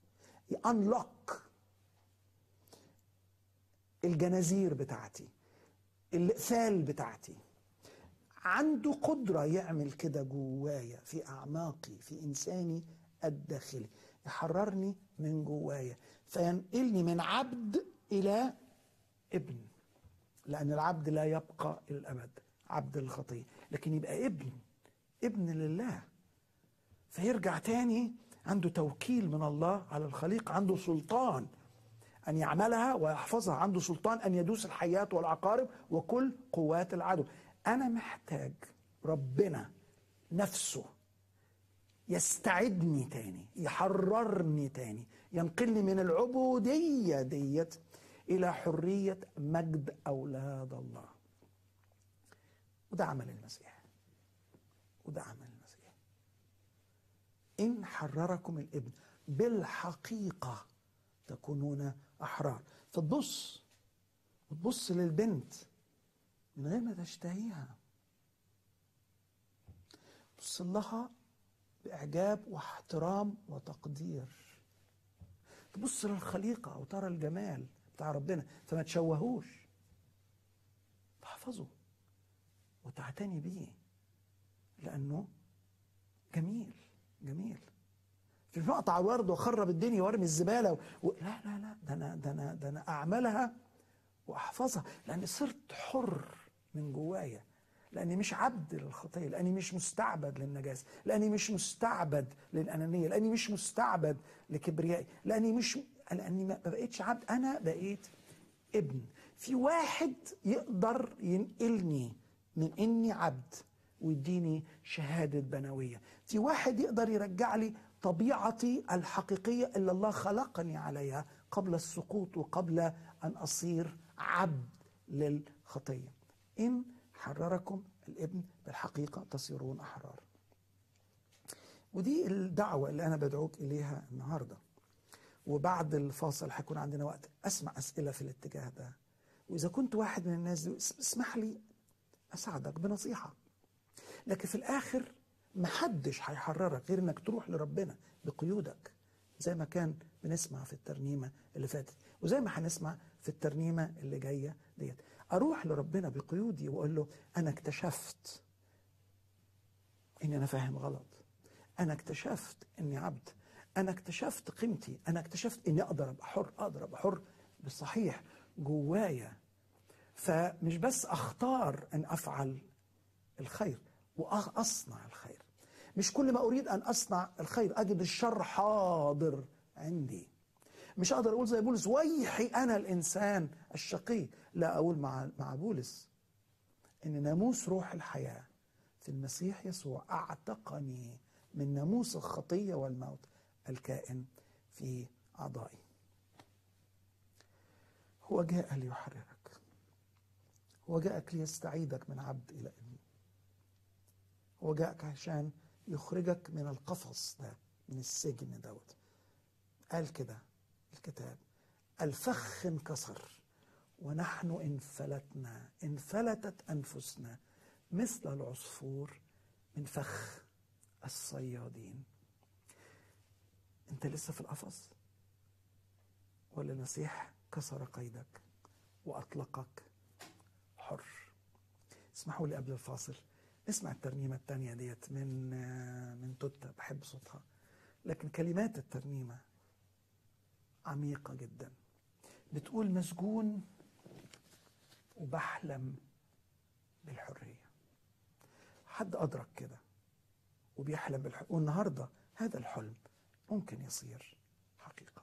يانلوك الجنازير بتاعتي الاقفال بتاعتي عنده قدرة يعمل كده جوايا في أعماقي في إنساني الداخلي يحررني من جوايا فينقلني من عبد إلى ابن لأن العبد لا يبقى إلى الأبد عبد الخطية لكن يبقى ابن ابن لله فيرجع تاني عنده توكيل من الله على الخليقة عنده سلطان أن يعملها ويحفظها عنده سلطان أن يدوس الحيات والعقارب وكل قوات العدو أنا محتاج ربنا نفسه يستعدني تاني يحررني تاني ينقلني من العبودية ديت إلى حرية مجد أولاد الله وده عمل المسيح وده عمل المسيح إن حرركم الابن بالحقيقة تكونون أحرار فتبص وتبص للبنت من غير ما تشتهيها تبص لها بإعجاب واحترام وتقدير تبص للخليقة أو ترى الجمال بتاع ربنا فما تشوهوش تحفظه وتعتني بيه لأنه جميل جميل في مقطع الورد واخرب الدنيا وارمي الزباله و... و... لا لا لا ده انا ده انا ده انا اعملها واحفظها لاني صرت حر من جوايا لاني مش عبد للخطيه لاني مش مستعبد للنجاسه لاني مش مستعبد للانانيه لاني مش مستعبد لكبريائي لاني مش لاني ما بقيتش عبد انا بقيت ابن في واحد يقدر ينقلني من اني عبد ويديني شهاده بنويه في واحد يقدر يرجع لي طبيعتي الحقيقيه اللي الله خلقني عليها قبل السقوط وقبل ان اصير عبد للخطيه ان حرركم الابن بالحقيقه تصيرون احرار ودي الدعوه اللي انا بدعوك اليها النهارده وبعد الفاصل هيكون عندنا وقت اسمع اسئله في الاتجاه ده واذا كنت واحد من الناس دي اسمح لي اساعدك بنصيحه لكن في الاخر محدش هيحررك غير انك تروح لربنا بقيودك زي ما كان بنسمع في الترنيمه اللي فاتت وزي ما هنسمع في الترنيمه اللي جايه ديت اروح لربنا بقيودي واقول له انا اكتشفت اني انا فاهم غلط انا اكتشفت اني عبد انا اكتشفت قيمتي انا اكتشفت اني اقدر ابقى حر اقدر ابقى حر بالصحيح جوايا فمش بس اختار ان افعل الخير واصنع الخير مش كل ما اريد ان اصنع الخير اجد الشر حاضر عندي مش اقدر اقول زي بولس ويحي انا الانسان الشقي لا اقول مع مع بولس ان ناموس روح الحياه في المسيح يسوع اعتقني من ناموس الخطيه والموت الكائن في اعضائي هو جاء ليحررك هو جاءك ليستعيدك من عبد الى ابن هو جاءك عشان يخرجك من القفص ده من السجن دوت قال كده الكتاب الفخ انكسر ونحن انفلتنا انفلتت انفسنا مثل العصفور من فخ الصيادين انت لسه في القفص ولا المسيح كسر قيدك واطلقك حر اسمحوا لي قبل الفاصل نسمع الترنيمة التانية ديت من من توتا بحب صوتها لكن كلمات الترنيمة عميقة جدا بتقول مسجون وبحلم بالحرية حد أدرك كده وبيحلم بالحرية والنهاردة هذا الحلم ممكن يصير حقيقة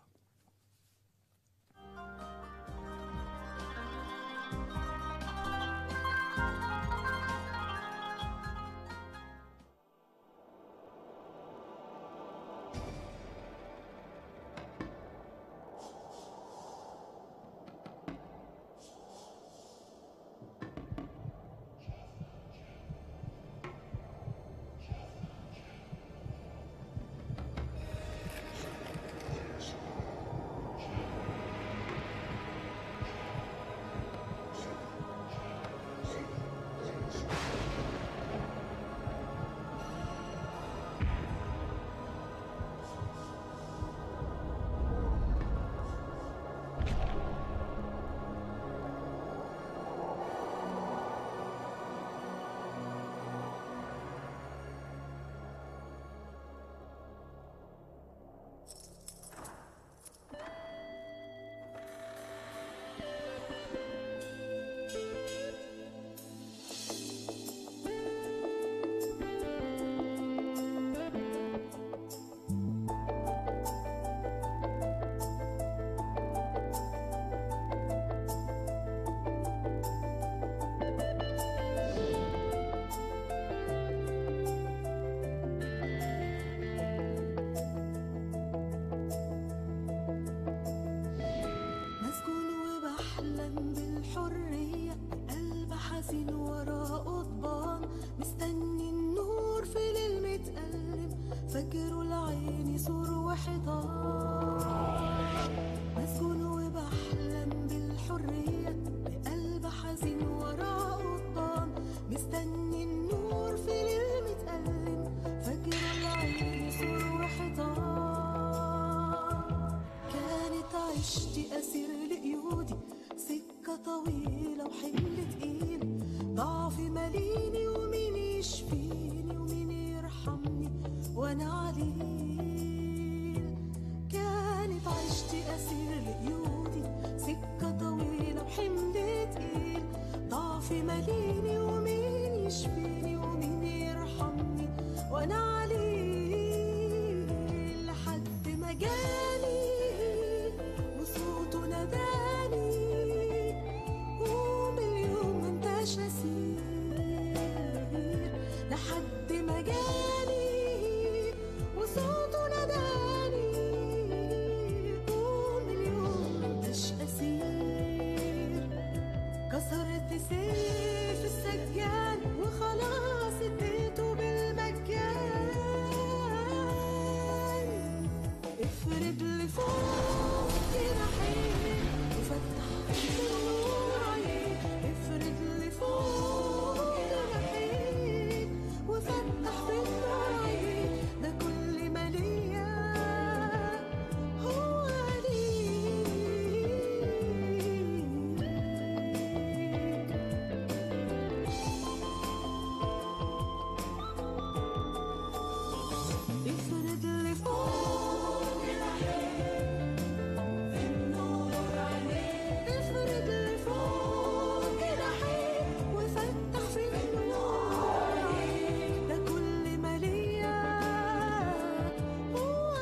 عيني سور وحيطان مسجون وبحلم بالحرية بقلب حزين وراه قضبان مستني النور في ليل متألم فجر العين سور وحيطان كانت عشتي أسير لقيودي سكة طويلة وحمل تقيل ضعفي ماليني ومين يشفيني ومين يرحمني وانا عليل كانت عشتي أسير لقيودي سكة طويلة وحمل تقيل ضعفي ماليني ومين يشفيني ومين يرحمني وانا عليل لحد ما جاني وصوته ناداني قوم اليوم ما انتش اسير لحد ما جاني وصوته ناداني قوم اليوم ما انتش اسير كسرت سيف السجان وخلاص اديته بالمجان افرد لفوق جناحين وفتح النور عينيك افرد لفوق جناحين وفتح في النور عينيك ده كل ما ليا هو ليك افرد لفوق افرد لفوق جناحيك وفتح في النور ده كل ما ليا هو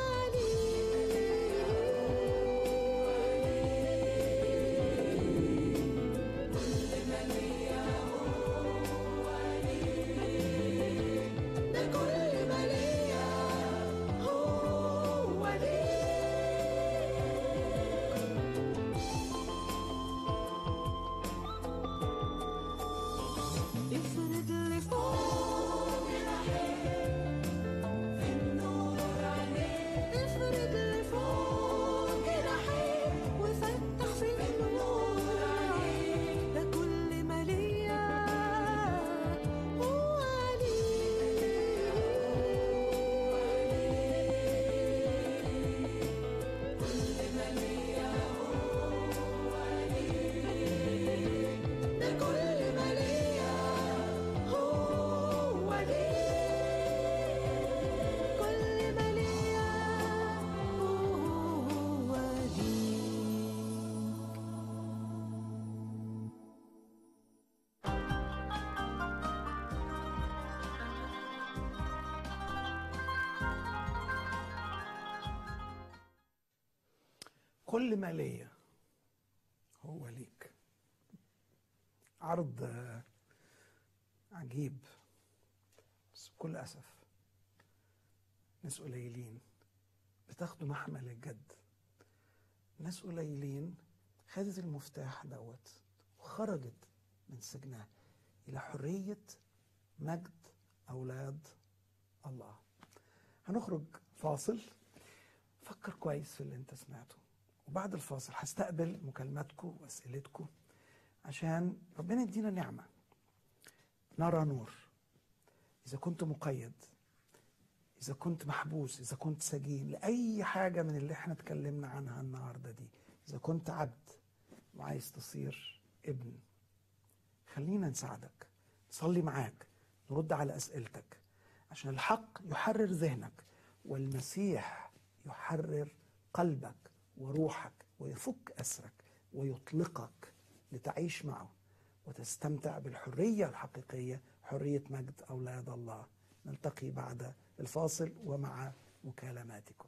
ده كل ما ليا هو ليك افرد لفوق افرد لفوق جناحيك وفتح في النور ده كل ما ليا هو ليك ده كل ما ليا هو ليك كل ما ليا هو ليك كل ما ليا هو ليك عرض آه، عجيب بس بكل أسف ناس قليلين بتاخدوا محمل الجد ناس قليلين خدت المفتاح دوت وخرجت من سجنها إلى حرية مجد أولاد الله هنخرج فاصل فكر كويس في اللي انت سمعته وبعد الفاصل هستقبل مكالماتكم واسئلتكم عشان ربنا يدينا نعمه نرى نور اذا كنت مقيد اذا كنت محبوس اذا كنت سجين لاي حاجه من اللي احنا اتكلمنا عنها النهارده دي اذا كنت عبد وعايز تصير ابن خلينا نساعدك نصلي معاك نرد على اسئلتك عشان الحق يحرر ذهنك والمسيح يحرر قلبك وروحك ويفك اسرك ويطلقك لتعيش معه وتستمتع بالحريه الحقيقيه حريه مجد اولاد الله نلتقي بعد الفاصل ومع مكالماتكم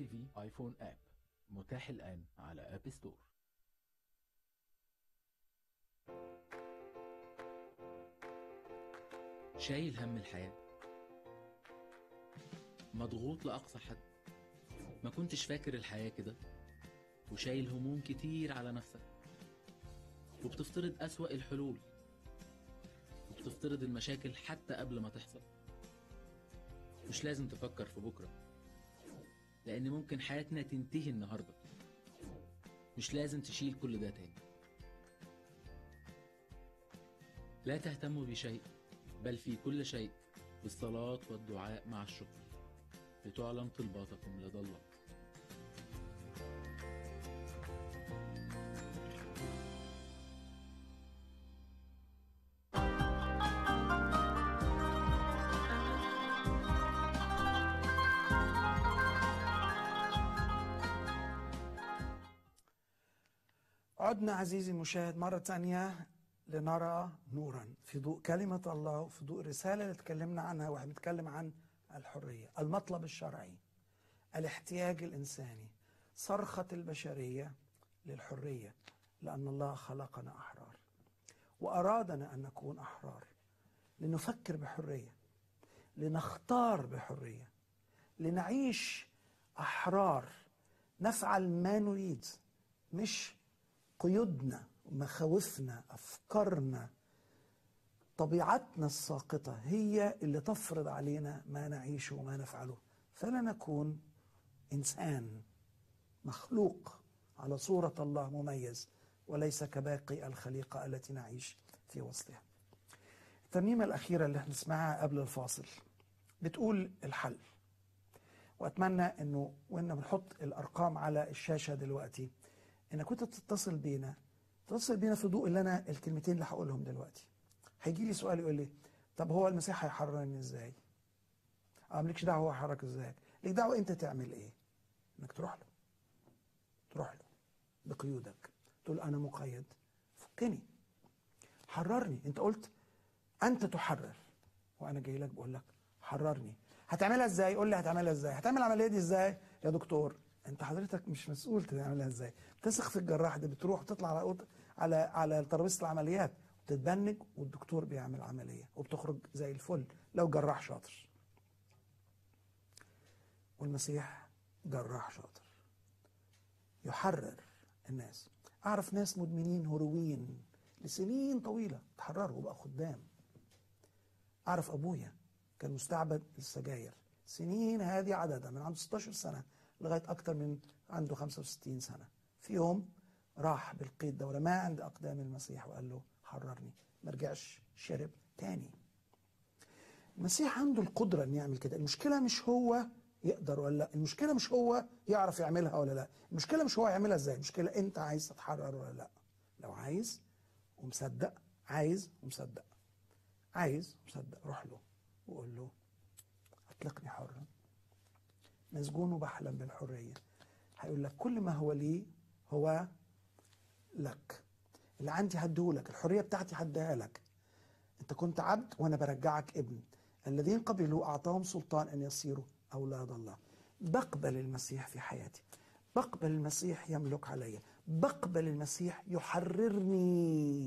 تي في ايفون اب متاح الآن على اب ستور شايل هم الحياة مضغوط لأقصى حد ما كنتش فاكر الحياة كده وشايل هموم كتير على نفسك وبتفترض أسوأ الحلول وبتفترض المشاكل حتى قبل ما تحصل مش لازم تفكر في بكرة لأن ممكن حياتنا تنتهي النهاردة مش لازم تشيل كل ده تاني لا تهتموا بشيء بل في كل شيء بالصلاة والدعاء مع الشكر لتعلم طلباتكم لدى الله عدنا عزيزي المشاهد مرة ثانية لنرى نورا في ضوء كلمة الله وفي ضوء الرسالة اللي اتكلمنا عنها واحنا بنتكلم عن الحرية المطلب الشرعي الاحتياج الإنساني صرخة البشرية للحرية لأن الله خلقنا أحرار وأرادنا أن نكون أحرار لنفكر بحرية لنختار بحرية لنعيش أحرار نفعل ما نريد مش قيودنا مخاوفنا أفكارنا طبيعتنا الساقطة هي اللي تفرض علينا ما نعيشه وما نفعله فلا نكون إنسان مخلوق على صورة الله مميز وليس كباقي الخليقة التي نعيش في وسطها الترنيمة الأخيرة اللي احنا نسمعها قبل الفاصل بتقول الحل وأتمنى أنه وإن بنحط الأرقام على الشاشة دلوقتي انك كنت تتصل بينا تتصل بينا في ضوء اللي انا الكلمتين اللي هقولهم دلوقتي هيجي لي سؤال يقول لي طب هو المسيح هيحررني ازاي اه مالكش دعوه هو هيحرك ازاي ليك دعوه انت تعمل ايه انك تروح له تروح له بقيودك تقول انا مقيد فكني حررني انت قلت انت تحرر وانا جاي لك بقول لك حررني هتعملها ازاي قول لي هتعملها ازاي هتعمل العمليه دي ازاي يا دكتور انت حضرتك مش مسؤول تعملها ازاي بتثق في الجراح ده بتروح تطلع على أوض... على على ترابيزه العمليات وتتبنج والدكتور بيعمل عمليه وبتخرج زي الفل لو جراح شاطر والمسيح جراح شاطر يحرر الناس اعرف ناس مدمنين هيروين لسنين طويله تحرروا وبقى خدام اعرف ابويا كان مستعبد للسجاير سنين هذه عددها من عنده 16 سنه لغايه اكتر من عنده 65 سنه في يوم راح بالقيد ده ورماه عند اقدام المسيح وقال له حررني ما رجعش شرب تاني المسيح عنده القدره انه يعمل كده المشكله مش هو يقدر ولا لا المشكله مش هو يعرف يعملها ولا لا المشكله مش هو يعملها ازاي المشكله انت عايز تتحرر ولا لا لو عايز ومصدق عايز ومصدق عايز ومصدق روح له وقول له اطلقني حرا مسجون وبحلم بالحريه هيقول لك كل ما هو لي هو لك اللي عندي هديهولك الحريه بتاعتي هديها لك انت كنت عبد وانا برجعك ابن الذين قبلوا اعطاهم سلطان ان يصيروا اولاد الله بقبل المسيح في حياتي بقبل المسيح يملك علي بقبل المسيح يحررني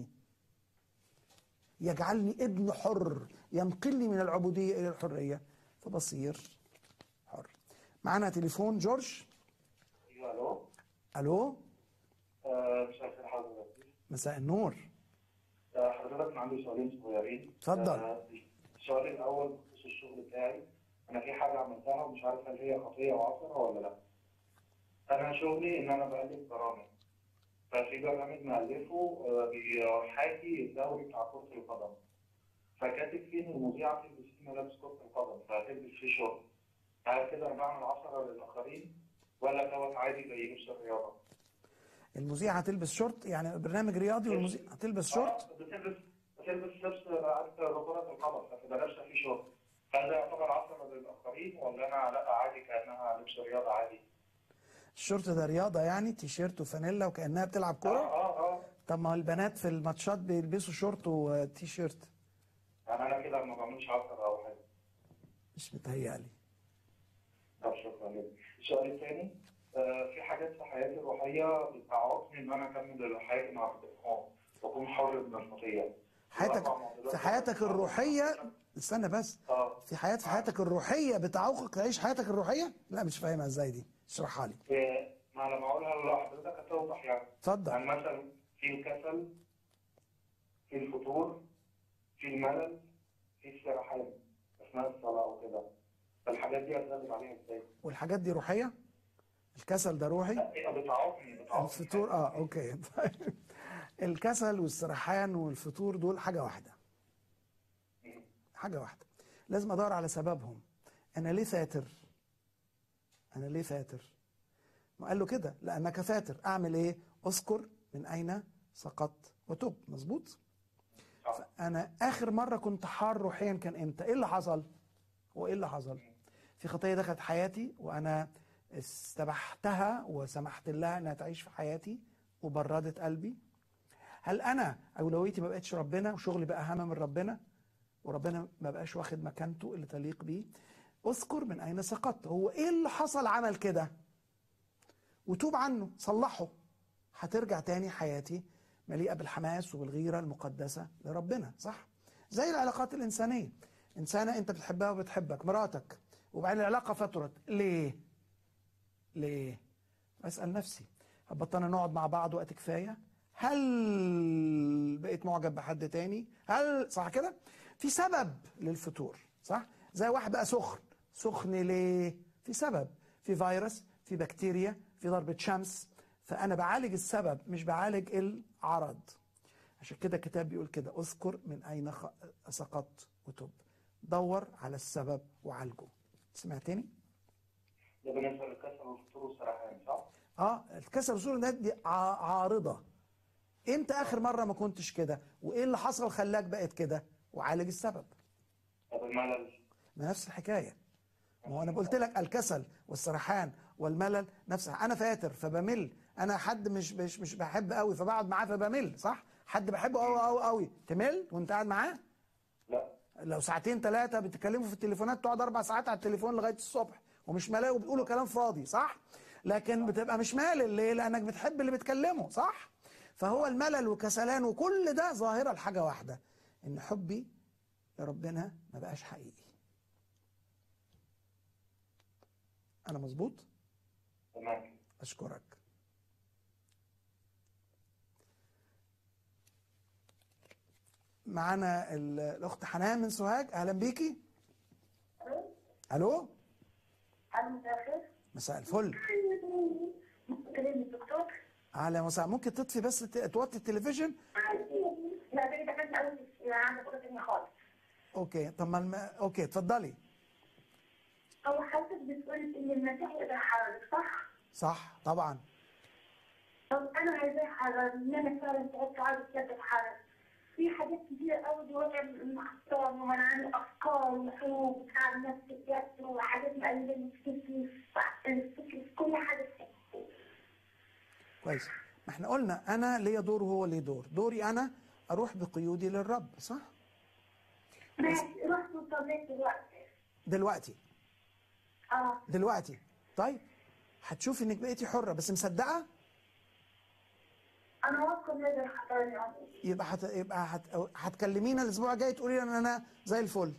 يجعلني ابن حر ينقلني من العبوديه الى الحريه فبصير حر معنا تليفون جورج ايوه الو الو آه، مساء الخير حضرتك مساء النور آه، حضرتك عندي سؤالين صغيرين اتفضل. آه، السؤال الاول بخصوص الشغل بتاعي انا في حاجه عملتها ومش عارف هل هي خطيه وعصره ولا لا انا شغلي ان انا بألف برامج ففي برنامج مألفه آه، بيحاكي الدوري بتاع كرة القدم فكاتب فيه ان المذيعة تلبس فيه ملابس كرة القدم فهتلبس فيه شغل هل كده انا بعمل عشرة للآخرين ولا دوت عادي زي لبس الرياضة؟ المذيعة هتلبس شورت يعني برنامج رياضي والمذيعة هتلبس شورت آه، بتلبس بتلبس لبس عارف كرة القدم فتبقى لابسه فيه شورت هل ده يعتبر عصر للاخرين ولا انا لا عادي كانها لبس رياضه عادي؟ الشورت ده رياضة يعني تيشيرت وفانيلا وكأنها بتلعب اه كورة اه اه طب ما هو البنات في الماتشات بيلبسوا شورت وتيشيرت يعني انا كده ما بعملش عصر او حاجه مش متهيألي طب شكرا لك السؤال الثاني آه، في حاجات في حياتي الروحيه بتعوقني ان انا اكمل حياتي مع ربنا واكون حر من الخطيه حياتك في حياتك الروحيه استنى بس اه في حياه في حياتك الروحيه بتعوقك تعيش حياتك الروحيه لا مش فاهمها ازاي دي اشرحها لي آه، ما لما اقولها لحضرتك هتوضح يعني اتفضل يعني مثلا في الكسل في الفتور في الملل في السرحان اثناء الصلاه وكده فالحاجات دي اتغلب عليها ازاي؟ والحاجات دي روحيه الكسل ده روحي لا، بتعوقني بتعوقني الفطور اه اوكي طيب. الكسل والسرحان والفطور دول حاجه واحده حاجه واحده لازم ادور على سببهم انا ليه فاتر انا ليه فاتر ما قال له كده لانك فاتر اعمل ايه اذكر من اين سقطت وتب مظبوط صح. انا اخر مره كنت حار روحيا كان امتى ايه اللي حصل هو ايه اللي حصل في خطيه دخلت حياتي وانا استبحتها وسمحت لها انها تعيش في حياتي وبردت قلبي هل انا اولويتي ما بقتش ربنا وشغلي بقى اهم من ربنا وربنا ما بقاش واخد مكانته اللي تليق بيه اذكر من اين سقطت هو ايه اللي حصل عمل كده وتوب عنه صلحه هترجع تاني حياتي مليئه بالحماس وبالغيره المقدسه لربنا صح زي العلاقات الانسانيه انسانه انت بتحبها وبتحبك مراتك وبعدين العلاقه فترت ليه ليه اسال نفسي هل بطلنا نقعد مع بعض وقت كفايه هل بقيت معجب بحد تاني هل صح كده في سبب للفتور صح زي واحد بقى سخن سخن ليه في سبب في فيروس في بكتيريا في ضربة شمس فأنا بعالج السبب مش بعالج العرض عشان كده الكتاب بيقول كده اذكر من أين خ- سقطت وتب دور على السبب وعالجه سمعتني؟ ده بالنسبه للكسل والفطور والسرحان صح؟ اه الكسر والسور ده دي ع- عارضة امتى اخر مرة ما كنتش كده وايه اللي حصل خلاك بقت كده وعالج السبب طب الملل ما نفس الحكايه ما هو انا قلت لك الكسل والسرحان والملل نفس انا فاتر فبمل انا حد مش مش مش بحب قوي فبقعد معاه فبمل صح حد بحبه قوي قوي قوي تمل وانت قاعد معاه لا لو ساعتين ثلاثه بتتكلموا في التليفونات تقعد اربع ساعات على التليفون لغايه الصبح ومش ملاقي وبتقولوا كلام فاضي صح لكن بتبقى مش مالل ليه لانك بتحب اللي بتكلمه صح فهو الملل والكسلان وكل ده ظاهره لحاجه واحده ان حبي لربنا ما بقاش حقيقي انا مظبوط تمام اشكرك معانا ال- الاخت حنان من سوهاج اهلا بيكي الو أنا مسافر مساء الفل كلمني الدكتور اهلا وسهلا ممكن تطفي بس ت- توطي التلفزيون لا ده ده كان أول عندي فرصة تانية خالص اوكي طب ما الم... اوكي اتفضلي هو حضرتك بتقول إن المسيح يقدر يحرك صح؟ صح طبعا طب أنا عايزاه يحرك إن أنا فعلا تعبت عايز بجد أتحرك في حاجات كتير قوي دلوقتي محصورة ومنعاني أفكار وحروب بتاع نفسي بجد وحاجات مقلبة في الفكر في كل حاجة في حياتي. كويس ما احنا قلنا انا ليا دور وهو ليه دور دوري انا اروح بقيودي للرب صح ماشي رحت وصليت دلوقتي دلوقتي اه دلوقتي طيب هتشوفي انك بقيتي حره بس مصدقه أنا واثقة إن يقدر يحررني يبقى هت... يبقى هت... هتكلمينا الاسبوع الجاي تقولي لي ان انا زي الفل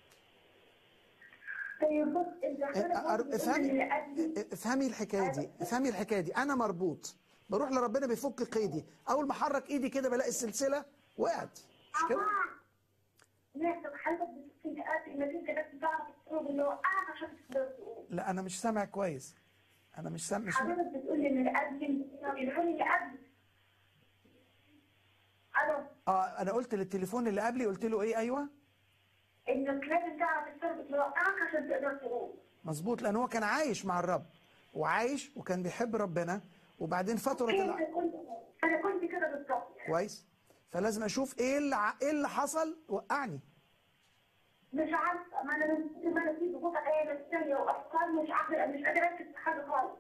طيب بص انت أ- أر- افهمي افهمي الحكايه دي افهمي الحكايه دي انا مربوط بروح لربنا بيفك قيدي اول ما احرك ايدي كده بلاقي السلسله وقعت مش كده ناس حضرتك بتقول دقات انك انت بس تعرف تقول اللي هو انا عشان تقدر تقول لا انا مش سامع كويس انا مش سامع مش حضرتك بتقول ان اللي قبل الهون اللي قبل الو اه انا قلت للتليفون اللي قبلي قلت له ايه ايوه انك لازم تعرف تثبت اللي وقعك عشان تقدر تقول مظبوط لان هو كان عايش مع الرب وعايش وكان بيحب ربنا وبعدين فتره الع... انت كنت انا كنت كده بالظبط كويس فلازم اشوف ايه اللي ع- ايه اللي حصل وقعني مش عارفه ما انا من ما انا في ضغوط عليا نفسيه وافكار مش عارفه مش قادره اركز في حاجه خالص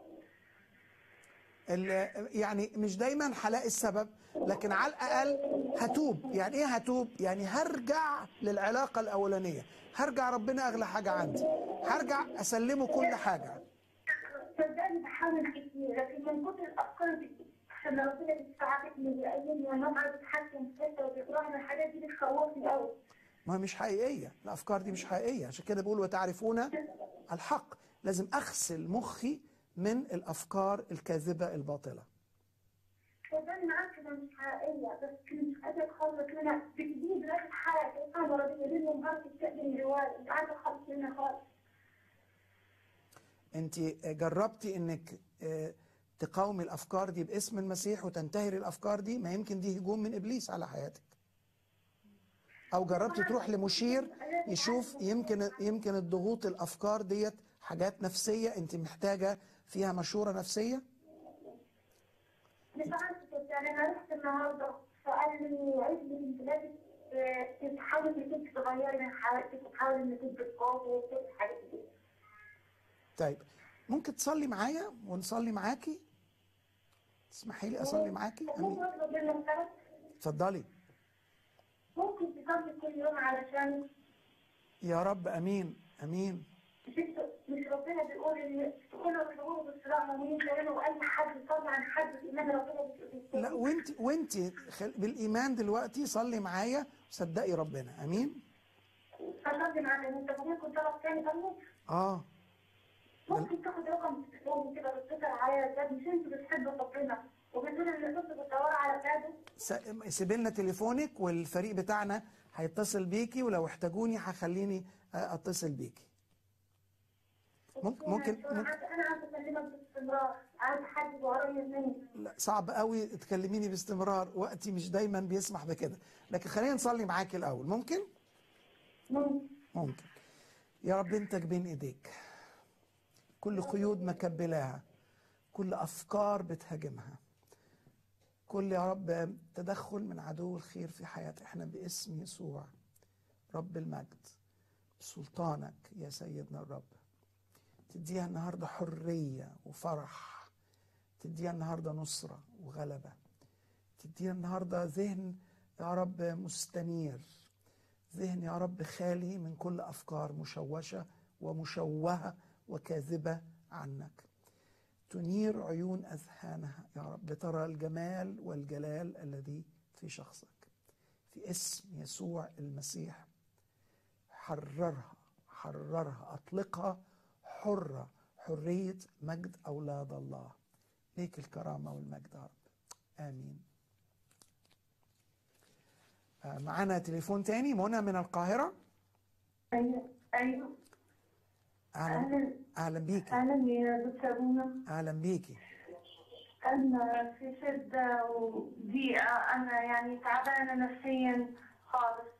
ال- يعني مش دايما هلاقي السبب لكن على الاقل هتوب يعني ايه هتوب يعني هرجع للعلاقه الاولانيه هرجع ربنا اغلى حاجه عندي هرجع اسلمه كل حاجه صدقني بحاول كتير لكن من كتر الافكار دي عشان ربنا بتساعدني بيأيدني وانا اقعد اتحكم في حته وتكرهني الحاجات دي بتخوفني قوي ما هي مش حقيقيه الافكار دي مش حقيقيه عشان كده بقول وتعرفون الحق لازم اغسل مخي من الافكار الكاذبه الباطله صدقني معاك انا مش حقيقيه بس مش قادره اتخلص منها بتجيني دلوقتي حاله كانها مرضيه ليل ونهار بتستخدم روايه مش عارفه اتخلص منها خالص انت جربتي انك آه، تقاومي الافكار دي باسم المسيح وتنتهري الافكار دي ما يمكن دي هجوم من ابليس على حياتك او جربتي تروح لمشير يشوف يمكن يمكن الضغوط الافكار ديت حاجات نفسيه انت محتاجه فيها مشوره نفسيه مش عارفه يعني انا رحت النهارده فقال لي عيد لي انت لازم آه، تحاولي انك تغيري من حياتك وتحاولي انك تتقاضي وكده الحاجات دي طيب ممكن تصلي معايا ونصلي معاكي تسمحي لي اصلي معاكي ممكن امين اطلب منك طلب اتفضلي ممكن تصلي كل يوم علشان يا رب امين امين مش مش ربنا بيقول ان تكونوا بتقولوا بالصراع مؤمنين كمان واي حد يصلي عن حد الايمان ربنا بيقول لا وانت وانت خل- بالايمان دلوقتي صلي معايا وصدقي ربنا امين فصلي معاك انت ممكن طلب تاني طيب اه ممكن تاخد رقم تليفون كده تتصل عليا ده مش انتوا بتحبوا ربنا وبتقولوا ان كنتوا بتدوروا على بلده س- سيبي لنا تليفونك والفريق بتاعنا هيتصل بيكي ولو احتاجوني هخليني آه، اتصل بيكي ممكن- ممكن- انا ممكن- عايزه انا عايزه اكلمك باستمرار عايزه حد يبقى قريب مني لا صعب قوي تكلميني باستمرار وقتي مش دايما بيسمح بكده لكن خلينا نصلي معاكي الاول ممكن ممكن ممكن يا رب انتك بين ايديك كل قيود مكبلاها كل افكار بتهاجمها كل يا رب تدخل من عدو الخير في حياتي احنا باسم يسوع رب المجد سلطانك يا سيدنا الرب تديها النهارده حريه وفرح تديها النهارده نصره وغلبه تديها النهارده ذهن يا رب مستنير ذهن يا رب خالي من كل افكار مشوشه ومشوهه وكاذبه عنك تنير عيون اذهانها يا رب لترى الجمال والجلال الذي في شخصك في اسم يسوع المسيح حررها حررها اطلقها حره حريه مجد اولاد الله ليك الكرامه والمجد يا رب امين آه، معانا تليفون تاني منى من القاهره ايوه ايوه اهلا اهلا اهلا بيكي اهلا يا دكتور منى اهلا بيكي انا في شده وضيقه انا يعني تعبانه نفسيا خالص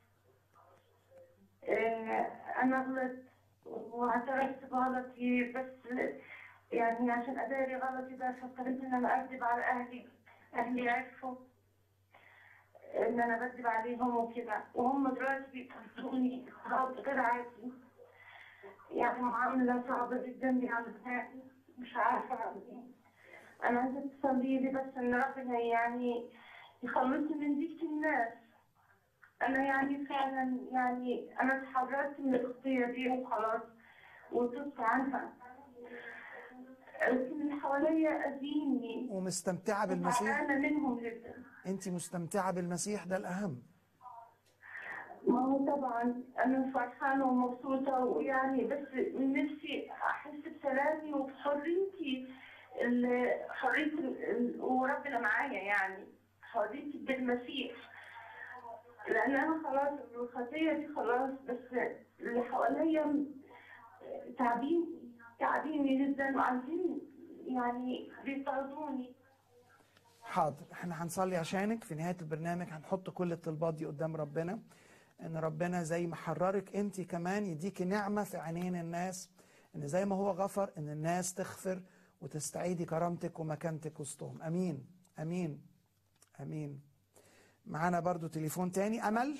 إيه، انا غلطت واعترفت بغلطي بس يعني عشان اداري غلطي ده فاضطريت ان انا اكذب على اهلي اهلي عرفوا ان انا بكذب عليهم وكده وهم دلوقتي بيقولوني خلاص غير عادي يعني معاملة صعبة جدا بيعملوها مش عارفة أعمل إيه أنا عايزة تصلي لي بس إن ربنا يعني يخلصني من ضيقة الناس أنا يعني فعلا يعني أنا اتحررت من الخطية دي وخلاص وتبت عنها لكن اللي حواليا أذيني ومستمتعه بالمسيح وزعلانة منهم جدا انت مستمتعه بالمسيح ده الاهم ما هو طبعا انا فرحانه ومبسوطه ويعني بس نفسي احس بسلامي وبحريتي ال- حريه ال- ال- وربنا معايا يعني حريتي بالمسيح لان انا خلاص الخطيه دي خلاص بس اللي حواليا تعبين تعبيني جدا وعايزين يعني بيطردوني حاضر احنا هنصلي عشانك في نهايه البرنامج هنحط كل الطلبات دي قدام ربنا ان ربنا زي ما حررك انت كمان يديكي نعمه في عينين الناس ان زي ما هو غفر ان الناس تغفر وتستعيدي كرامتك ومكانتك وسطهم امين امين امين معانا برضو تليفون تاني امل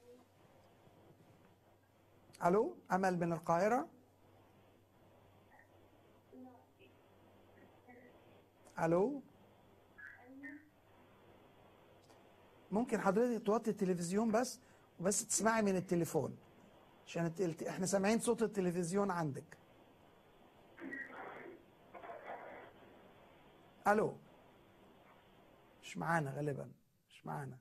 الو امل من القاهره الو ممكن حضرتك توطي التلفزيون بس وبس تسمعي من التليفون عشان الت- احنا سامعين صوت التلفزيون عندك الو مش معانا غالبا مش معانا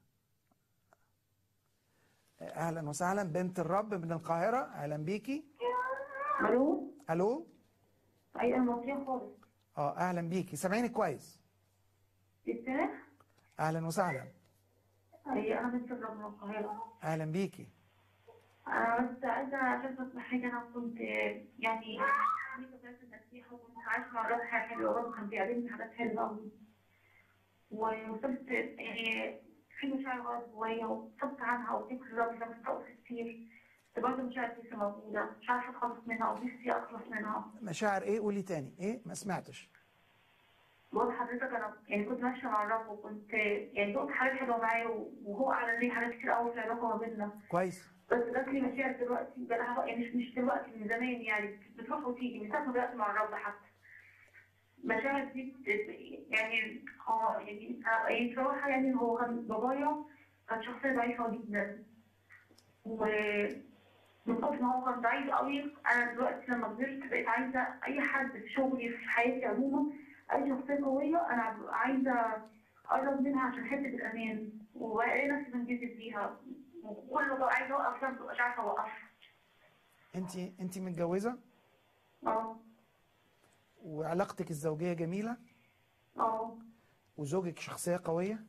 اهلا وسهلا بنت الرب من القاهره اهلا بيكي الو الو اي المصرية خالص اه اهلا بيكي سامعيني كويس ازاي؟ اهلا وسهلا اي انا بنت الرب من القاهرة اهلا بيكي انا بس عايزة اشاركك بحاجة انا كنت يعني عميقة بس المسيح وكنت عايشة مع الرب حاجة حلوة الرب كان بيعلمني حاجات حلوة قوي ووصلت يعني في مشاعر غلط جوايا وصلت عنها وذكر الرب لما استوقف كتير بس برضه مشاعر لسه موجودة مش عارفة اتخلص منها ونفسي اخلص منها مشاعر ايه قولي تاني ايه ما سمعتش بقول لحضرتك انا يعني كنت ماشيه مع الرب وكنت يعني دقت حاجات حلوه معاه وهو اعلن لي حاجات كتير قوي في العلاقه ما بيننا كويس بس جات لي مشاعر دلوقتي بقالها يعني مش مش دلوقتي من زمان يعني بتروح وتيجي من ساعه ما بدات مع الرب حتى مشاعر دي بت- يعني اه يعني آه، يعني بصراحه يعني هو كان بابايا كان شخصيه ضعيفه جدا و من كتر ما هو كان ضعيف قوي انا دلوقتي لما كبرت بقيت عايزه اي حد في شغلي في حياتي عموما اي شخصيه قويه انا ببقى عايزه اقرب منها عشان احس بالامان وبلاقي نفسي بنجذب بيها وكل ما ببقى عايزه اوقف جنبه مش عارفه اوقف انت انت متجوزه اه وعلاقتك الزوجيه جميله اه وزوجك شخصيه قويه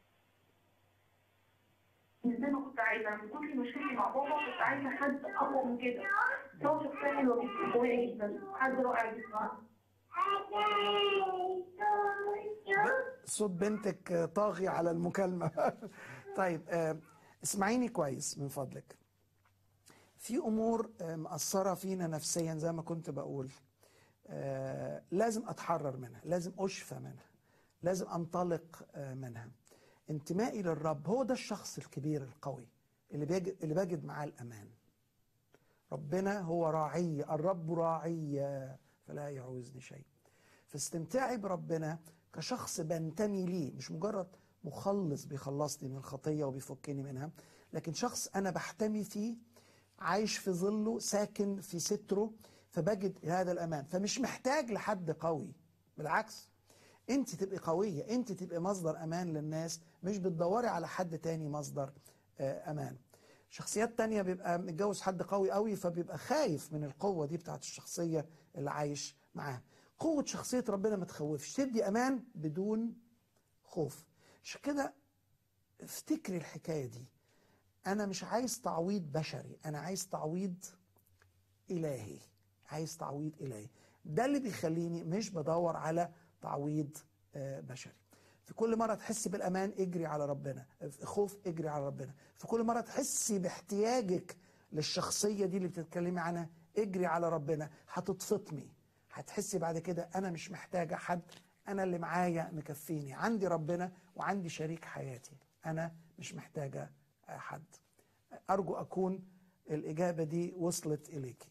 من زي ما كنت عايزه من كتر مشاكلي مع بابا كنت عايزه حد اقوى من كده هو شخصيه حلوه جدا قويه جدا حد رائع جدا صوت بنتك آه، طاغي على المكالمه طيب آه، اسمعيني كويس من فضلك في امور آه، مأثره فينا نفسيا زي ما كنت بقول آه، لازم اتحرر منها لازم اشفى منها لازم انطلق آه، منها انتمائي للرب هو ده الشخص الكبير القوي اللي بيجد اللي بجد معاه الامان ربنا هو راعي الرب راعي فلا يعوزني شيء فاستمتاعي بربنا كشخص بنتمي ليه مش مجرد مخلص بيخلصني من الخطية وبيفكني منها لكن شخص أنا بحتمي فيه عايش في ظله ساكن في ستره فبجد هذا الأمان فمش محتاج لحد قوي بالعكس انت تبقي قوية انت تبقي مصدر أمان للناس مش بتدوري على حد تاني مصدر آه، أمان شخصيات تانية بيبقى متجوز حد قوي قوي فبيبقى خايف من القوة دي بتاعت الشخصية اللي عايش معاها قوة شخصية ربنا ما تخوفش تدي أمان بدون خوف عشان كده افتكري الحكاية دي أنا مش عايز تعويض بشري أنا عايز تعويض إلهي عايز تعويض إلهي ده اللي بيخليني مش بدور على تعويض آه، بشري في كل مرة تحسي بالأمان اجري على ربنا في خوف اجري على ربنا في كل مرة تحسي باحتياجك للشخصية دي اللي بتتكلمي عنها اجري على ربنا هتتفطمي هتحسي بعد كده أنا مش محتاجة حد أنا اللي معايا مكفيني عندي ربنا وعندي شريك حياتي أنا مش محتاجة آه، حد أرجو أكون الإجابة دي وصلت إليكي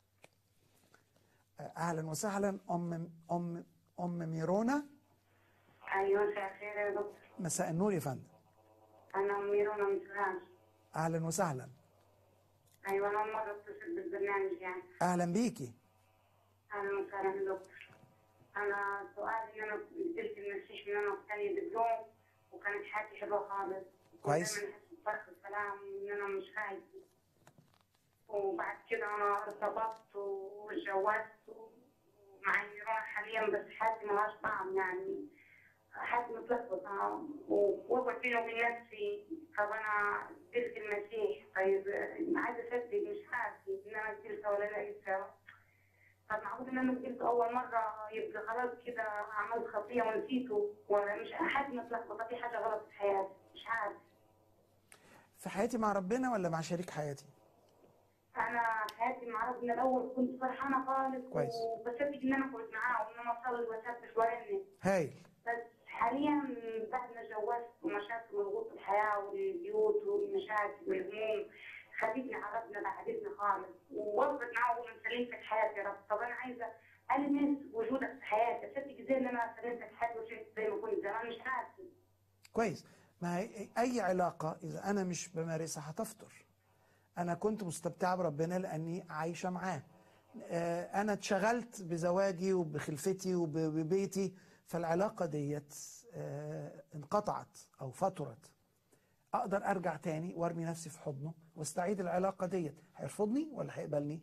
آه، أهلا وسهلا أم أم أم ميرونا ايوه مساء الخير يا دكتور مساء النور يا فندم انا ميرونه من سوهاج اهلا وسهلا ايوه انا اول مره اتصل بالبرنامج يعني اهلا بيكي اهلا وسهلا يا دكتور انا سؤالي ان انا قلت المسيح ان انا مقتني دبلوم وكانت حياتي حلوه خالص كويس. ودايما احس بفرق السلام ان انا مش خايفه وبعد كده انا ارتبطت واتجوزت ومعي ميرونه حاليا بس حياتي ملهاش طعم يعني حياتي متلخبطه ووقفت بيني وبين نفسي طب انا قبلت المسيح طيب عايزه اصدق مش حاسس ان انا قبلتها ولا لا لسه طب معقول ان انا قلت اول مره يبقى خلاص كده عملت خطيه ونسيته ولا مش حاجه متلخبطه في حاجه غلط في حياتي مش عارف في حياتي مع ربنا ولا مع شريك حياتي انا حياتي مع ربنا الاول كنت فرحانه خالص كويس. وبصدق ان انا كنت معاه وان انا اصلي واسبح وارني هايل بس حاليا بعد ما اتجوزت ومشاكل وضغوط الحياه والبيوت والمشاكل والهموم خدتني على ربنا بعدتني خالص ووقفت معاه وقلت سلمتك حياتي يا رب طب انا عايزه المس وجودك في حياتي اصدق ازاي ان انا سلمتك حياتي وشفت زي ما كنت زمان مش عارفه كويس ما هي اي علاقه اذا انا مش بمارسها هتفطر انا كنت مستمتعه بربنا لاني عايشه معاه آه، انا اتشغلت بزواجي وبخلفتي وببيتي فالعلاقة ديت آه، انقطعت أو فترت أقدر أرجع تاني وأرمي نفسي في حضنه واستعيد العلاقة ديت هيرفضني ولا هيقبلني؟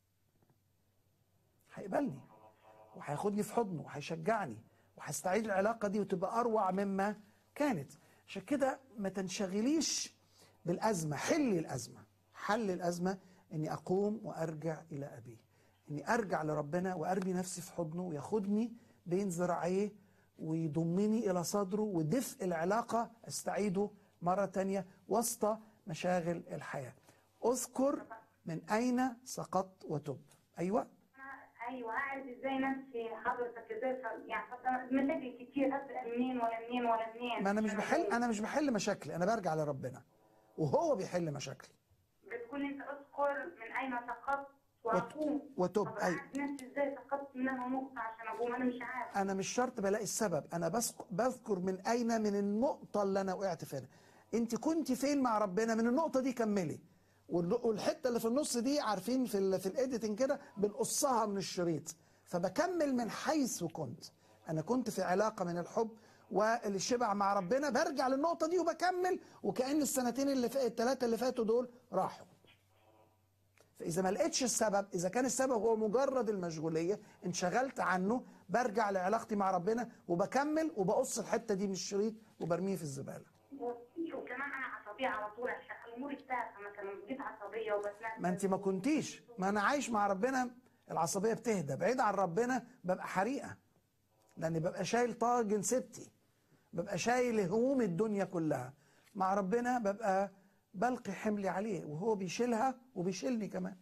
هيقبلني وهياخدني في حضنه وهيشجعني وهستعيد العلاقة دي وتبقى أروع مما كانت عشان كده ما تنشغليش بالأزمة حلي الأزمة حل الأزمة إني أقوم وأرجع إلى أبيه إني أرجع لربنا وأرمي نفسي في حضنه وياخدني بين ذراعيه ويضمني إلى صدره ودفء العلاقة أستعيده مرة تانية وسط مشاغل الحياة أذكر من أين سقطت وتب أيوة ايوه اعرف ازاي نفسي حضرتك ازاي ف- يعني حتى مشاكل كتير ابدا منين ولا منين ولا منين ما أنا مش بحل أنا مش بحل مشاكلي أنا برجع لربنا وهو بيحل مشاكلي بتقول انت اذكر من اين سقطت واقوم وتب طب أيوة اعرف نفسي ازاي سقطت منها نقطه عشان اقوم انا مش عارف انا مش شرط بلاقي السبب انا بسق- بذكر من اين من النقطه اللي انا وقعت فيها انت كنت فين مع ربنا من النقطه دي كملي والل- والحته اللي في النص دي عارفين في ال في الايديتنج كده بنقصها من الشريط فبكمل من حيث كنت انا كنت في علاقه من الحب والشبع مع ربنا برجع للنقطه دي وبكمل وكأن السنتين اللي فاتوا الثلاثه اللي فاتوا دول راحوا فإذا ما لقيتش السبب إذا كان السبب هو مجرد المشغولية انشغلت عنه برجع لعلاقتي مع ربنا وبكمل وبقص الحتة دي من الشريط وبرميه في الزبالة وكمان انا عصبيه على طول عشان اموري بتاعتي مثلا بقيت عصبيه وبتنرفز ما أنت ما كنتيش ما أنا عايش مع ربنا العصبية بتهدى بعيد عن ربنا ببقى حريقة لأن ببقى شايل طاجن ستي ببقى شايل هموم الدنيا كلها مع ربنا ببقى بلقي حملي عليه وهو بيشيلها وبيشيلني كمان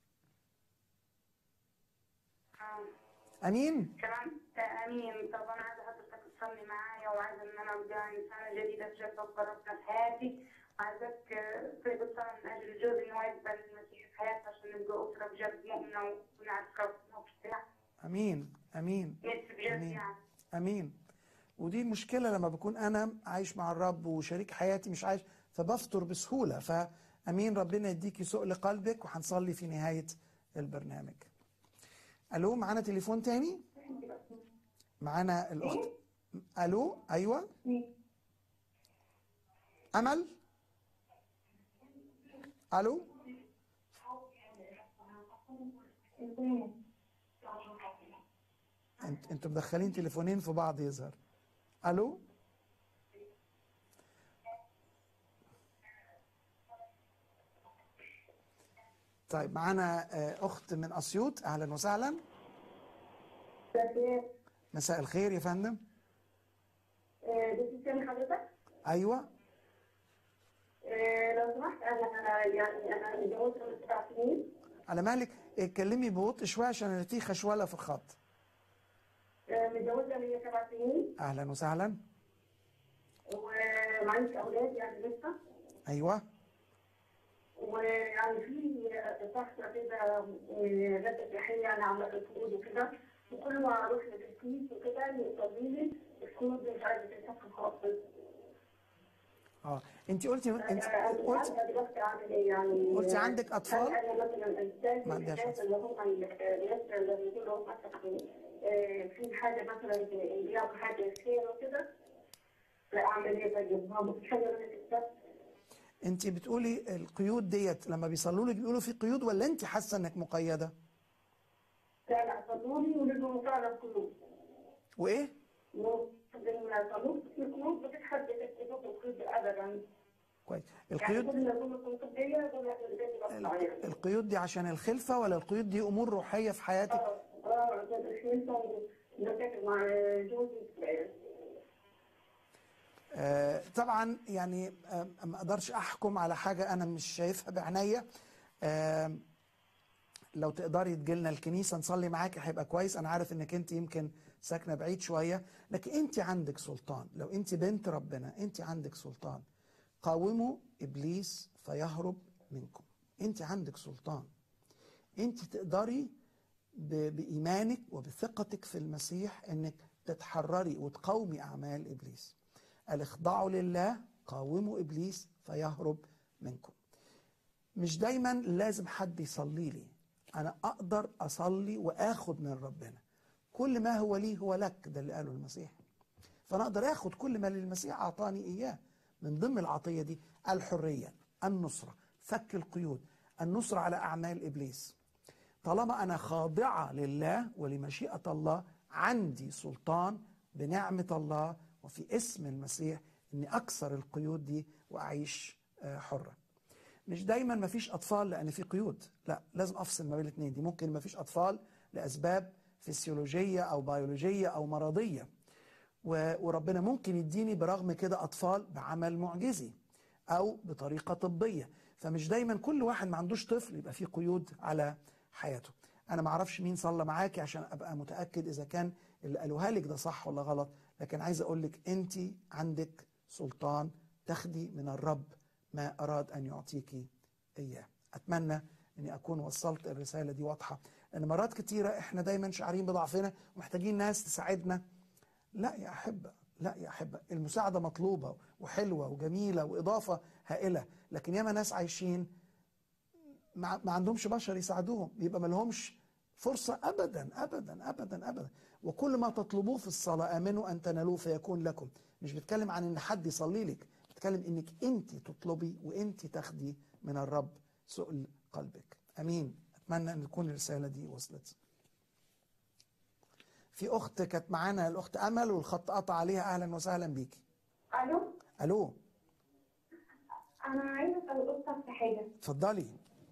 آه. أمين كمان امين طب انا عايزه حضرتك تصلي معايا وعايزه ان انا ابدا انسانه جديده تجرب ربنا في حياتي وعايزاك آه، تقدر تصلي من اجل جوزي ان هو يقبل المسيح في حياتي عشان نبقى اسره بجد مؤمنه ونعرف ربنا وبتاع أمين أمين نفسي بجد أمين. يعني امين ودي المشكله لما بكون انا عايش مع الرب وشريك حياتي مش عايش فبفطر بسهوله فامين ربنا يديكي سؤل قلبك وهنصلي في نهايه البرنامج الو معانا تليفون تاني معانا الاخت الو ايوه امل الو انت انتوا مدخلين تليفونين في بعض يظهر الو طيب معانا آه، اخت من اسيوط اهلا وسهلا مساء الخير يا فندم بتسمي حضرتك؟ ايوه آه، لو سمحت انا يعني انا اتجوزت من سبع سنين على مالك اتكلمي ببطء شويه عشان في خشوله في الخط آه، متجوزه من سبع سنين اهلا وسهلا ومعيش اولاد يعني لسه ايوه ويعني في شخص كده جدة سياحية يعني عاملة الفروض وكده وكل ما اروح للتسكيس وكده يصلي لي الفروض دي مش عايزة تتنفس خالص اه انت قلتي انت انا مش قلتي عارفة دلوقتي اعمل ايه يعني قلتي عندك أطفال؟ هل انا مثلا ازاي ما عندهاش الناس اللي هم بيسر اللي بيقولوا مثلا آه، في حاجة مثلا بيعملوا حاجة خير وكده لا اعمل ايه طيب؟ ما هو مفيش حاجة من الكتاب انت بتقولي القيود ديت لما بيصلوا لك بيقولوا في قيود ولا انت حاسه انك مقيده لا لا صلوني ولدوا فعلا كلهم وايه القانون القانون بتتحدد الحدود والقيود ابدا كويس يعني القيود كل ما يكون القانون طبيه دول ال- القيود دي عشان الخلفه ولا القيود دي امور روحيه في حياتك اه اه ده الخلفه ومشاكل مع جوزي آه طبعا يعني آه ما اقدرش احكم على حاجه انا مش شايفها بعينيا آه لو تقدري تجيلنا الكنيسه نصلي معاكي هيبقى كويس انا عارف انك انت يمكن ساكنه بعيد شويه لكن انت عندك سلطان لو انت بنت ربنا انت عندك سلطان قاوموا ابليس فيهرب منكم انت عندك سلطان انت تقدري ب- بايمانك وبثقتك في المسيح انك تتحرري وتقاومي اعمال ابليس قال اخضعوا لله قاوموا ابليس فيهرب منكم مش دايما لازم حد يصلي لي انا اقدر اصلي واخد من ربنا كل ما هو لي هو لك ده اللي قاله المسيح فانا اقدر اخد كل ما المسيح اعطاني اياه من ضمن العطيه دي الحريه النصره فك القيود النصره على اعمال ابليس طالما انا خاضعه لله ولمشيئه الله عندي سلطان بنعمه الله وفي اسم المسيح اني اكسر القيود دي واعيش آه، حره مش دايما مفيش اطفال لان في قيود لا لازم افصل ما بين الاثنين دي ممكن مفيش اطفال لاسباب فسيولوجيه او بيولوجيه او مرضيه و- وربنا ممكن يديني برغم كده اطفال بعمل معجزي او بطريقه طبيه فمش دايما كل واحد ما عندوش طفل يبقى فيه قيود على حياته انا ما اعرفش مين صلى معاكي عشان ابقى متاكد اذا كان اللي قالوها لك ده صح ولا غلط لكن عايز اقول لك انت عندك سلطان تاخدي من الرب ما اراد ان يعطيكي اياه اتمنى اني اكون وصلت الرساله دي واضحه لان مرات كتيره احنا دايما شعارين بضعفنا ومحتاجين ناس تساعدنا لا يا أحبة لا يا أحبة المساعدة مطلوبة وحلوة وجميلة وإضافة هائلة لكن ياما ناس عايشين ما ما عندهمش بشر يساعدوهم يبقى ما لهمش فرصة أبدا أبدا أبدا أبدا وكل ما تطلبوه في الصلاة آمنوا أن تنالوه فيكون لكم مش بتكلم عن إن حد يصلي لك بتكلم إنك أنت تطلبي وأنت تاخدي من الرب سؤل قلبك أمين أتمنى أن تكون الرسالة دي وصلت في اخت كانت معانا الاخت امل والخط قطع عليها اهلا وسهلا بيكي الو الو انا عايزه اسال اختك في حاجه اتفضلي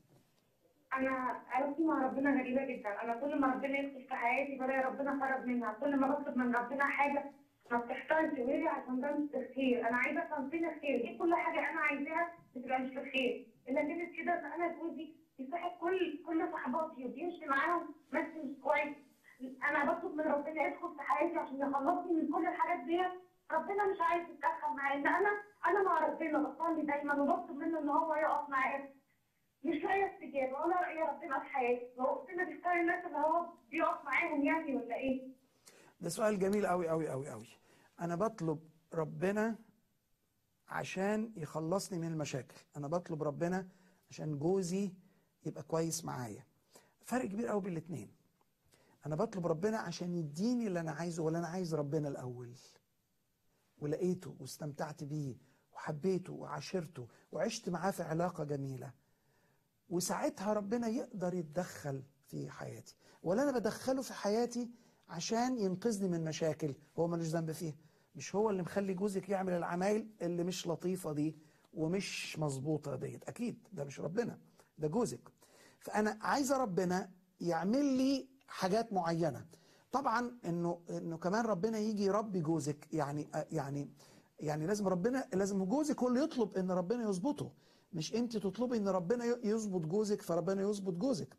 انا علاقتي مع ربنا غريبه جدا انا كل ما ربنا يدخل في حياتي بلاقي ربنا خرج منها كل ما بطلب من ربنا حاجه ما بتحصلش ويجي عشان ده مش الخير انا عايزه افهم فين الخير ايه كل حاجه انا عايزاها بتبقى مش في الخير الا كانت كده ان انا جوزي يصاحب كل كل صحباتي وبيمشي معاهم ماشي مش كويس انا بطلب من ربنا يدخل في حياتي عشان يخلصني من كل الحاجات دي ربنا مش عايز يتدخل معايا ان انا انا مع ربنا بصلي دايما وبطلب منه ان هو يقف معايا مش لاقيه استجابه ولا لاقيه ربنا في حياتي هو ربنا بيختار الناس اللي هو بيقف معاهم يعني ولا ايه؟ ده سؤال جميل قوي قوي قوي قوي انا بطلب ربنا عشان يخلصني من المشاكل انا بطلب ربنا عشان جوزي يبقى كويس معايا فرق كبير قوي بين الاثنين انا بطلب ربنا عشان يديني اللي انا عايزه ولا انا عايز ربنا الاول ولقيته واستمتعت بيه وحبيته وعاشرته وعشت معاه في علاقه جميله وساعتها ربنا يقدر يتدخل في حياتي ولا انا بدخله في حياتي عشان ينقذني من مشاكل هو ملوش ذنب فيها مش هو اللي مخلي جوزك يعمل العمايل اللي مش لطيفه دي ومش مظبوطه ديت اكيد ده مش ربنا ده جوزك فانا عايزه ربنا يعمل لي حاجات معينه طبعا انه انه كمان ربنا يجي يربي جوزك يعني يعني يعني لازم ربنا لازم جوزك هو اللي يطلب ان ربنا يظبطه مش انت تطلبي ان ربنا يظبط جوزك فربنا يظبط جوزك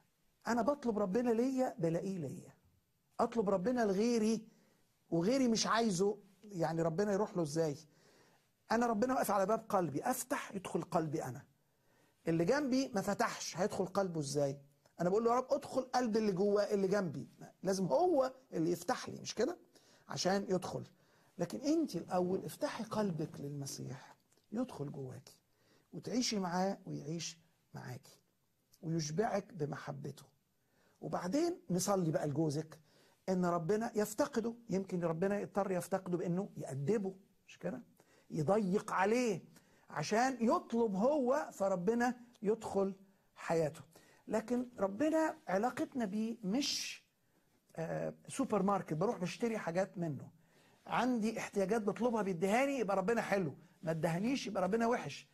انا بطلب ربنا ليا بلاقيه ليا اطلب ربنا لغيري وغيري مش عايزه يعني ربنا يروح له ازاي انا ربنا واقف على باب قلبي افتح يدخل قلبي انا اللي جنبي ما فتحش هيدخل قلبه ازاي انا بقول له يا رب ادخل قلب اللي جواه اللي جنبي لازم هو اللي يفتح لي مش كده عشان يدخل لكن انت الاول افتحي قلبك للمسيح يدخل جواكي وتعيشي معاه ويعيش معاكي ويشبعك بمحبته وبعدين نصلي بقى لجوزك ان ربنا يفتقده يمكن ربنا يضطر يفتقده بانه يأدبه مش كده يضيق عليه عشان يطلب هو فربنا يدخل حياته لكن ربنا علاقتنا بيه مش آه سوبر ماركت بروح بشتري حاجات منه عندي احتياجات بطلبها بيديهاني يبقى ربنا حلو ما ادهنيش يبقى ربنا وحش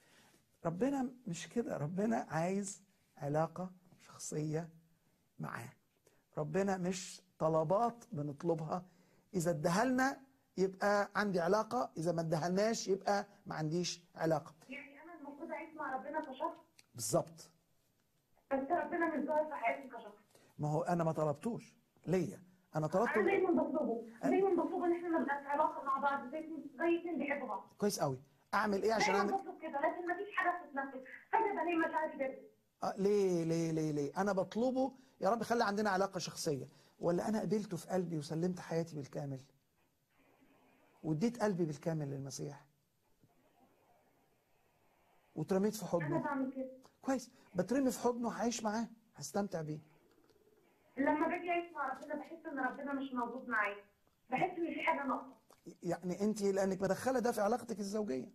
ربنا مش كده ربنا عايز علاقة شخصية معاه ربنا مش طلبات بنطلبها إذا ادهلنا يبقى عندي علاقة إذا ما ادهلناش يبقى ما عنديش علاقة يعني انا المفروض اعيش مع ربنا كشخص بالظبط بس ربنا مش ظاهر في حياتي كشخص ما هو أنا ما طلبتوش ليا أنا طلبته انا دايما بطلبه دايما بطلب ان احنا نبقى في علاقه مع بعض زي زي اتنين بيحبوا بعض كويس قوي أعمل إيه عشان دايما أعمل بطلب كده لكن مفيش حاجه بتتنفذ فجاه بلاقي مشاعري بتزيد آه ليه ليه ليه ليه أنا بطلبه يا رب خلي عندنا علاقة شخصية ولا أنا قبلته في قلبي وسلمت حياتي بالكامل واديت قلبي بالكامل للمسيح واترميت في انا حضنه بعمل كده كويس بترمي في حضنه هعيش معاه هستمتع بيه لما باجي اعيش مع ربنا بحس ان ربنا مش موجود معايا بحس ان في حاجه ناقصه يعني انت لانك مدخله ده في علاقتك الزوجيه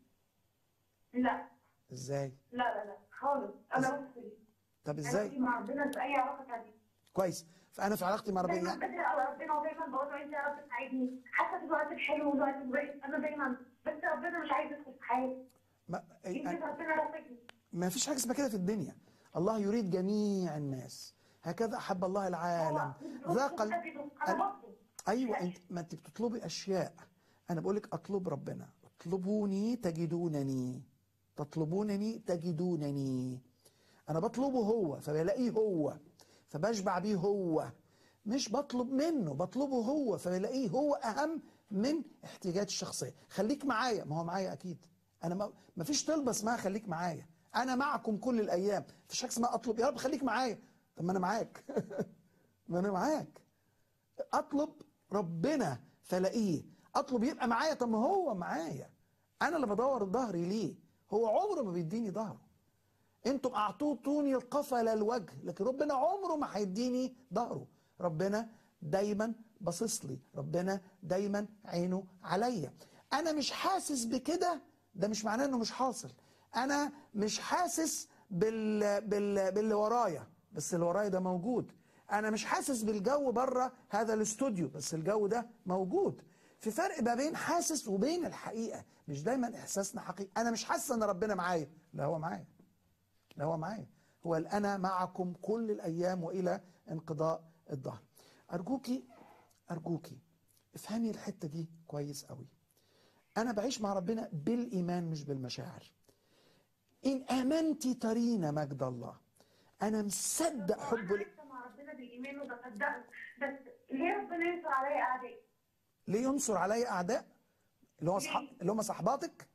لا ازاي لا لا لا خالص انا بفصل طب انا ازاي في مع ربنا في اي علاقه تانيه كويس فانا في علاقتي مع ربنا دايما يعني بدعي على ربنا ودايما بقول له انت يا رب ساعدني حتى في الوقت الحلو والوقت الوحش انا دايما بس ربنا مش عايز يدخل في حياتي ما, يمكن ربنا رافضني ما فيش حاجه اسمها كده في الدنيا الله يريد جميع الناس هكذا احب الله العالم ذاق ال- انا بطلب ايوه انت ما انت بتطلبي اشياء انا بقول لك اطلب ربنا اطلبوني تجدونني تطلبونني تجدونني انا بطلبه هو فبلاقيه هو فبشبع بيه هو مش بطلب منه بطلبه هو فبلاقيه هو اهم من احتياجاتي الشخصيه خليك معايا ما هو معايا اكيد انا ما ما فيش طلبه اسمها خليك معايا انا معكم كل الايام مفيش حاجه اسمها اطلب يا رب خليك معايا طب ما انا معاك ما انا معاك اطلب ربنا فلاقيه اطلب يبقى معايا طب ما هو معايا انا اللي بدور ظهري ليه هو عمره ما بيديني ظهره انتم اعطوتوني القفل الوجه لكن ربنا عمره ما هيديني ظهره ربنا دايما باصص لي ربنا دايما عينه عليا انا مش حاسس بكده ده مش معناه انه مش حاصل انا مش حاسس بال... بال... باللي ورايا بس اللي ورايا ده موجود انا مش حاسس بالجو بره هذا الاستوديو بس الجو ده موجود في فرق ما بين حاسس وبين الحقيقه مش دايما احساسنا حقيقي انا مش حاسس ان ربنا معايا لا هو معايا لا هو معايا هو الأنا معكم كل الأيام وإلى انقضاء الظهر أرجوكي أرجوكي افهمي الحتة دي كويس قوي أنا بعيش مع ربنا بالإيمان مش بالمشاعر إن آمنتي ترين مجد الله أنا مصدق حبه انا ل... عايشه مع ربنا بالايمان وبصدقه بس ليه ربنا ينصر عليا اعدائي؟ ليه ينصر علي أعداء اللي هو صح... اللي هم صحباتك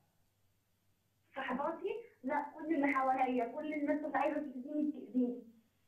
صحباتي لا كل اللي حواليا كل الناس اللي عايزه تاذيني بتاذيني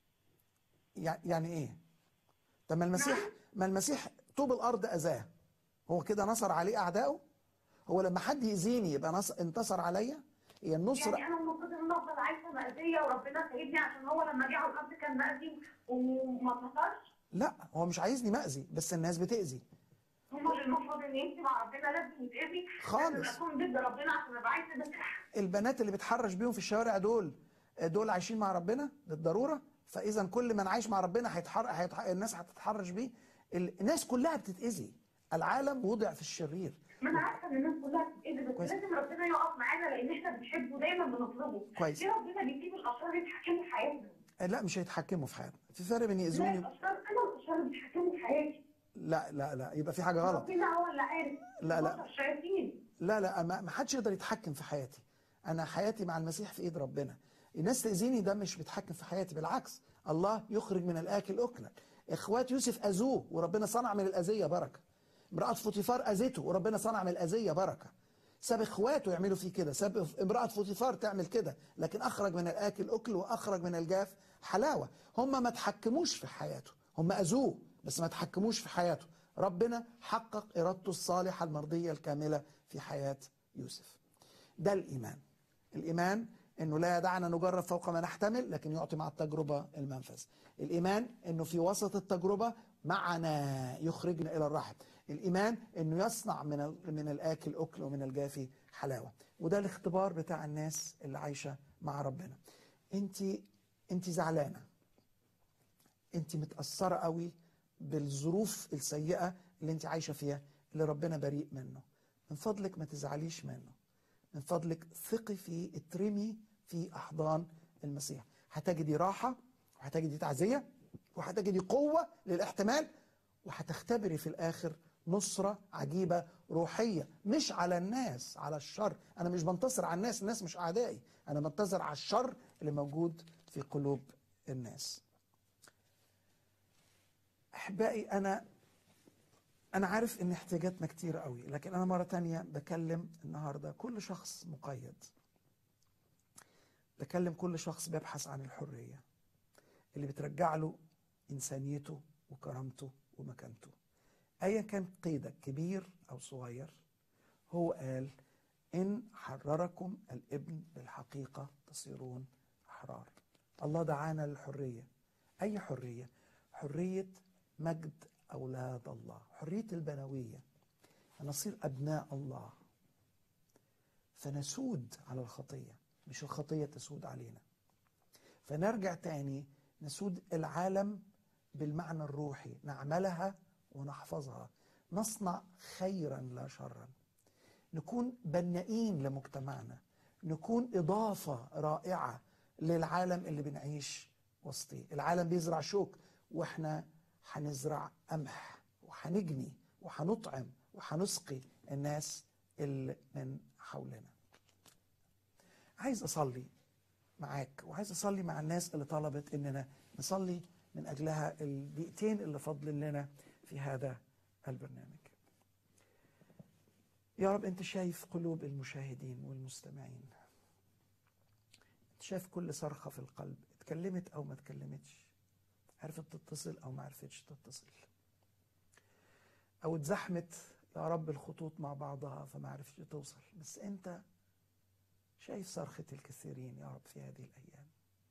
يع- يعني إيه طب ما المسيح ما المسيح طوب الأرض أذاه هو كده نصر عليه أعدائه هو لما حد يأذيني يبقى نص... انتصر عليا هي النصرة يعني انا المفروض ان انا افضل عايشه مأذيه وربنا سايبني عشان هو لما جه على الارض كان مأذي وما اتنصرش لا هو مش عايزني مأذي بس الناس بتأذي هم اللي المفروض ان انت مع ربنا لازم يتأذي خالص. لازم اكون ضد ربنا عشان ابقى عايشه مرتاحه البنات اللي بتحرش بيهم في الشوارع دول دول عايشين مع ربنا بالضرورة فإذا كل من عايش مع ربنا هيتحر... هيتح... الناس هتتحرش بيه ال- الناس كلها بتتأذي العالم وضع في الشرير ما انا عارفه ان الناس كلها بتتأذي بس كويس. لازم ربنا يقف معانا لان احنا بنحبه دايما بنطلبه كويس. ليه ربنا بيسيب الاشرار يتحكموا في حياتنا؟ لا مش هيتحكموا في حياتنا في فرق بين لا يأذوني الاشرار انا الاشرار اللي بيتحكموا في حياتي لا لا لا يبقى في حاجة غلط ربنا هو اللي عارف لا، لا. بشر الشياطين لا لا ما ما حدش يقدر يتحكم في حياتي انا حياتي مع المسيح في ايد ربنا الناس تاذيني ده مش بيتحكم في حياتي بالعكس الله يخرج من الاكل اكلا اخوات يوسف اذوه وربنا صنع من الاذيه بركه امراه فوتيفار اذته وربنا صنع من الاذيه بركه ساب اخواته يعملوا فيه كده ساب امراه فوتيفار تعمل كده لكن اخرج من الاكل اكل واخرج من الجاف حلاوه هم ما تحكموش في حياته هم اذوه بس ما تحكموش في حياته ربنا حقق ارادته الصالحه المرضيه الكامله في حياه يوسف ده الإيمان الإيمان أنه لا يدعنا نجرب فوق ما نحتمل لكن يعطي مع التجربة المنفذ الإيمان أنه في وسط التجربة معنا يخرجنا إلى الرحم الإيمان أنه يصنع من, ال- من الآكل أكل ومن الجافي حلاوة وده الاختبار بتاع الناس اللي عايشة مع ربنا أنت أنت زعلانة أنت متأثرة قوي بالظروف السيئة اللي أنت عايشة فيها اللي ربنا بريء منه من فضلك ما تزعليش منه من فضلك ثقي فيه اترمي في احضان المسيح هتجدي راحه وهتجدي تعزيه وهتجدي قوه للاحتمال وهتختبري في الاخر نصره عجيبه روحيه مش على الناس على الشر انا مش بنتصر على الناس الناس مش اعدائي انا بنتصر على الشر اللي موجود في قلوب الناس احبائي انا أنا عارف إن احتياجاتنا كتير قوي لكن أنا مرة تانية بكلم النهاردة كل شخص مقيد بكلم كل شخص بيبحث عن الحرية اللي بترجع له إنسانيته وكرامته ومكانته أيا كان قيدك كبير أو صغير هو قال إن حرركم الابن بالحقيقة تصيرون أحرار الله دعانا للحرية أي حرية حرية مجد أولاد الله حرية البنوية أن نصير أبناء الله فنسود على الخطية مش الخطية تسود علينا فنرجع تاني نسود العالم بالمعنى الروحي نعملها ونحفظها نصنع خيرا لا شرا نكون بنائين لمجتمعنا نكون إضافة رائعة للعالم اللي بنعيش وسطيه العالم بيزرع شوك واحنا هنزرع قمح وهنجني وهنطعم وهنسقي الناس اللي من حولنا عايز أصلي معاك وعايز أصلي مع الناس اللي طلبت إننا نصلي من أجلها الدقيقتين اللي فاضلين لنا في هذا البرنامج يا رب أنت شايف قلوب المشاهدين والمستمعين أنت شايف كل صرخة في القلب اتكلمت أو ما اتكلمتش عرفت تتصل أو ما عرفتش تتصل أو اتزحمت يا رب الخطوط مع بعضها فما عرفتش توصل بس أنت شايف صرخة الكثيرين يا رب في هذه الأيام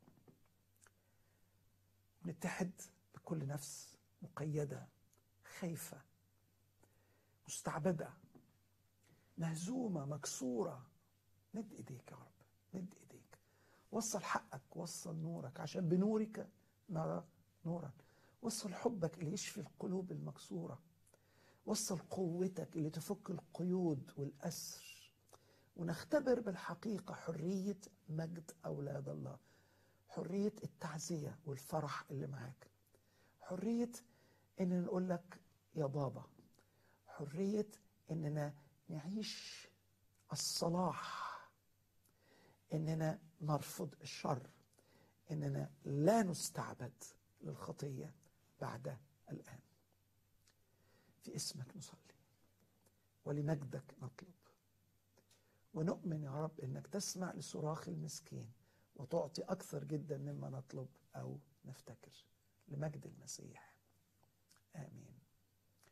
نتحد بكل نفس مقيدة خايفة مستعبدة مهزومة مكسورة مد ايديك يا رب مد ايديك وصل حقك وصل نورك عشان بنورك نرى نورا وصل حبك اللي يشفي القلوب المكسورة وصل قوتك اللي تفك القيود والأسر ونختبر بالحقيقة حرية مجد أولاد الله حرية التعزية والفرح اللي معاك حرية إن نقول لك يا بابا حرية إننا نعيش الصلاح إننا نرفض الشر إننا لا نستعبد للخطية بعد الآن في اسمك نصلي ولمجدك نطلب ونؤمن يا رب انك تسمع لصراخ المسكين وتعطي اكثر جدا مما نطلب او نفتكر لمجد المسيح امين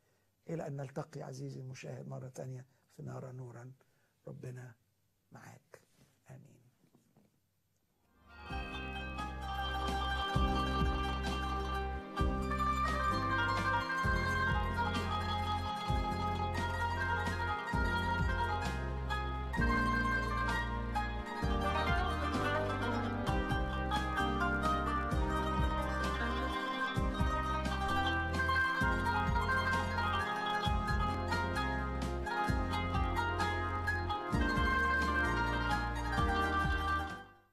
الى ان نلتقي عزيزي المشاهد مره ثانيه في نار نورا ربنا معاك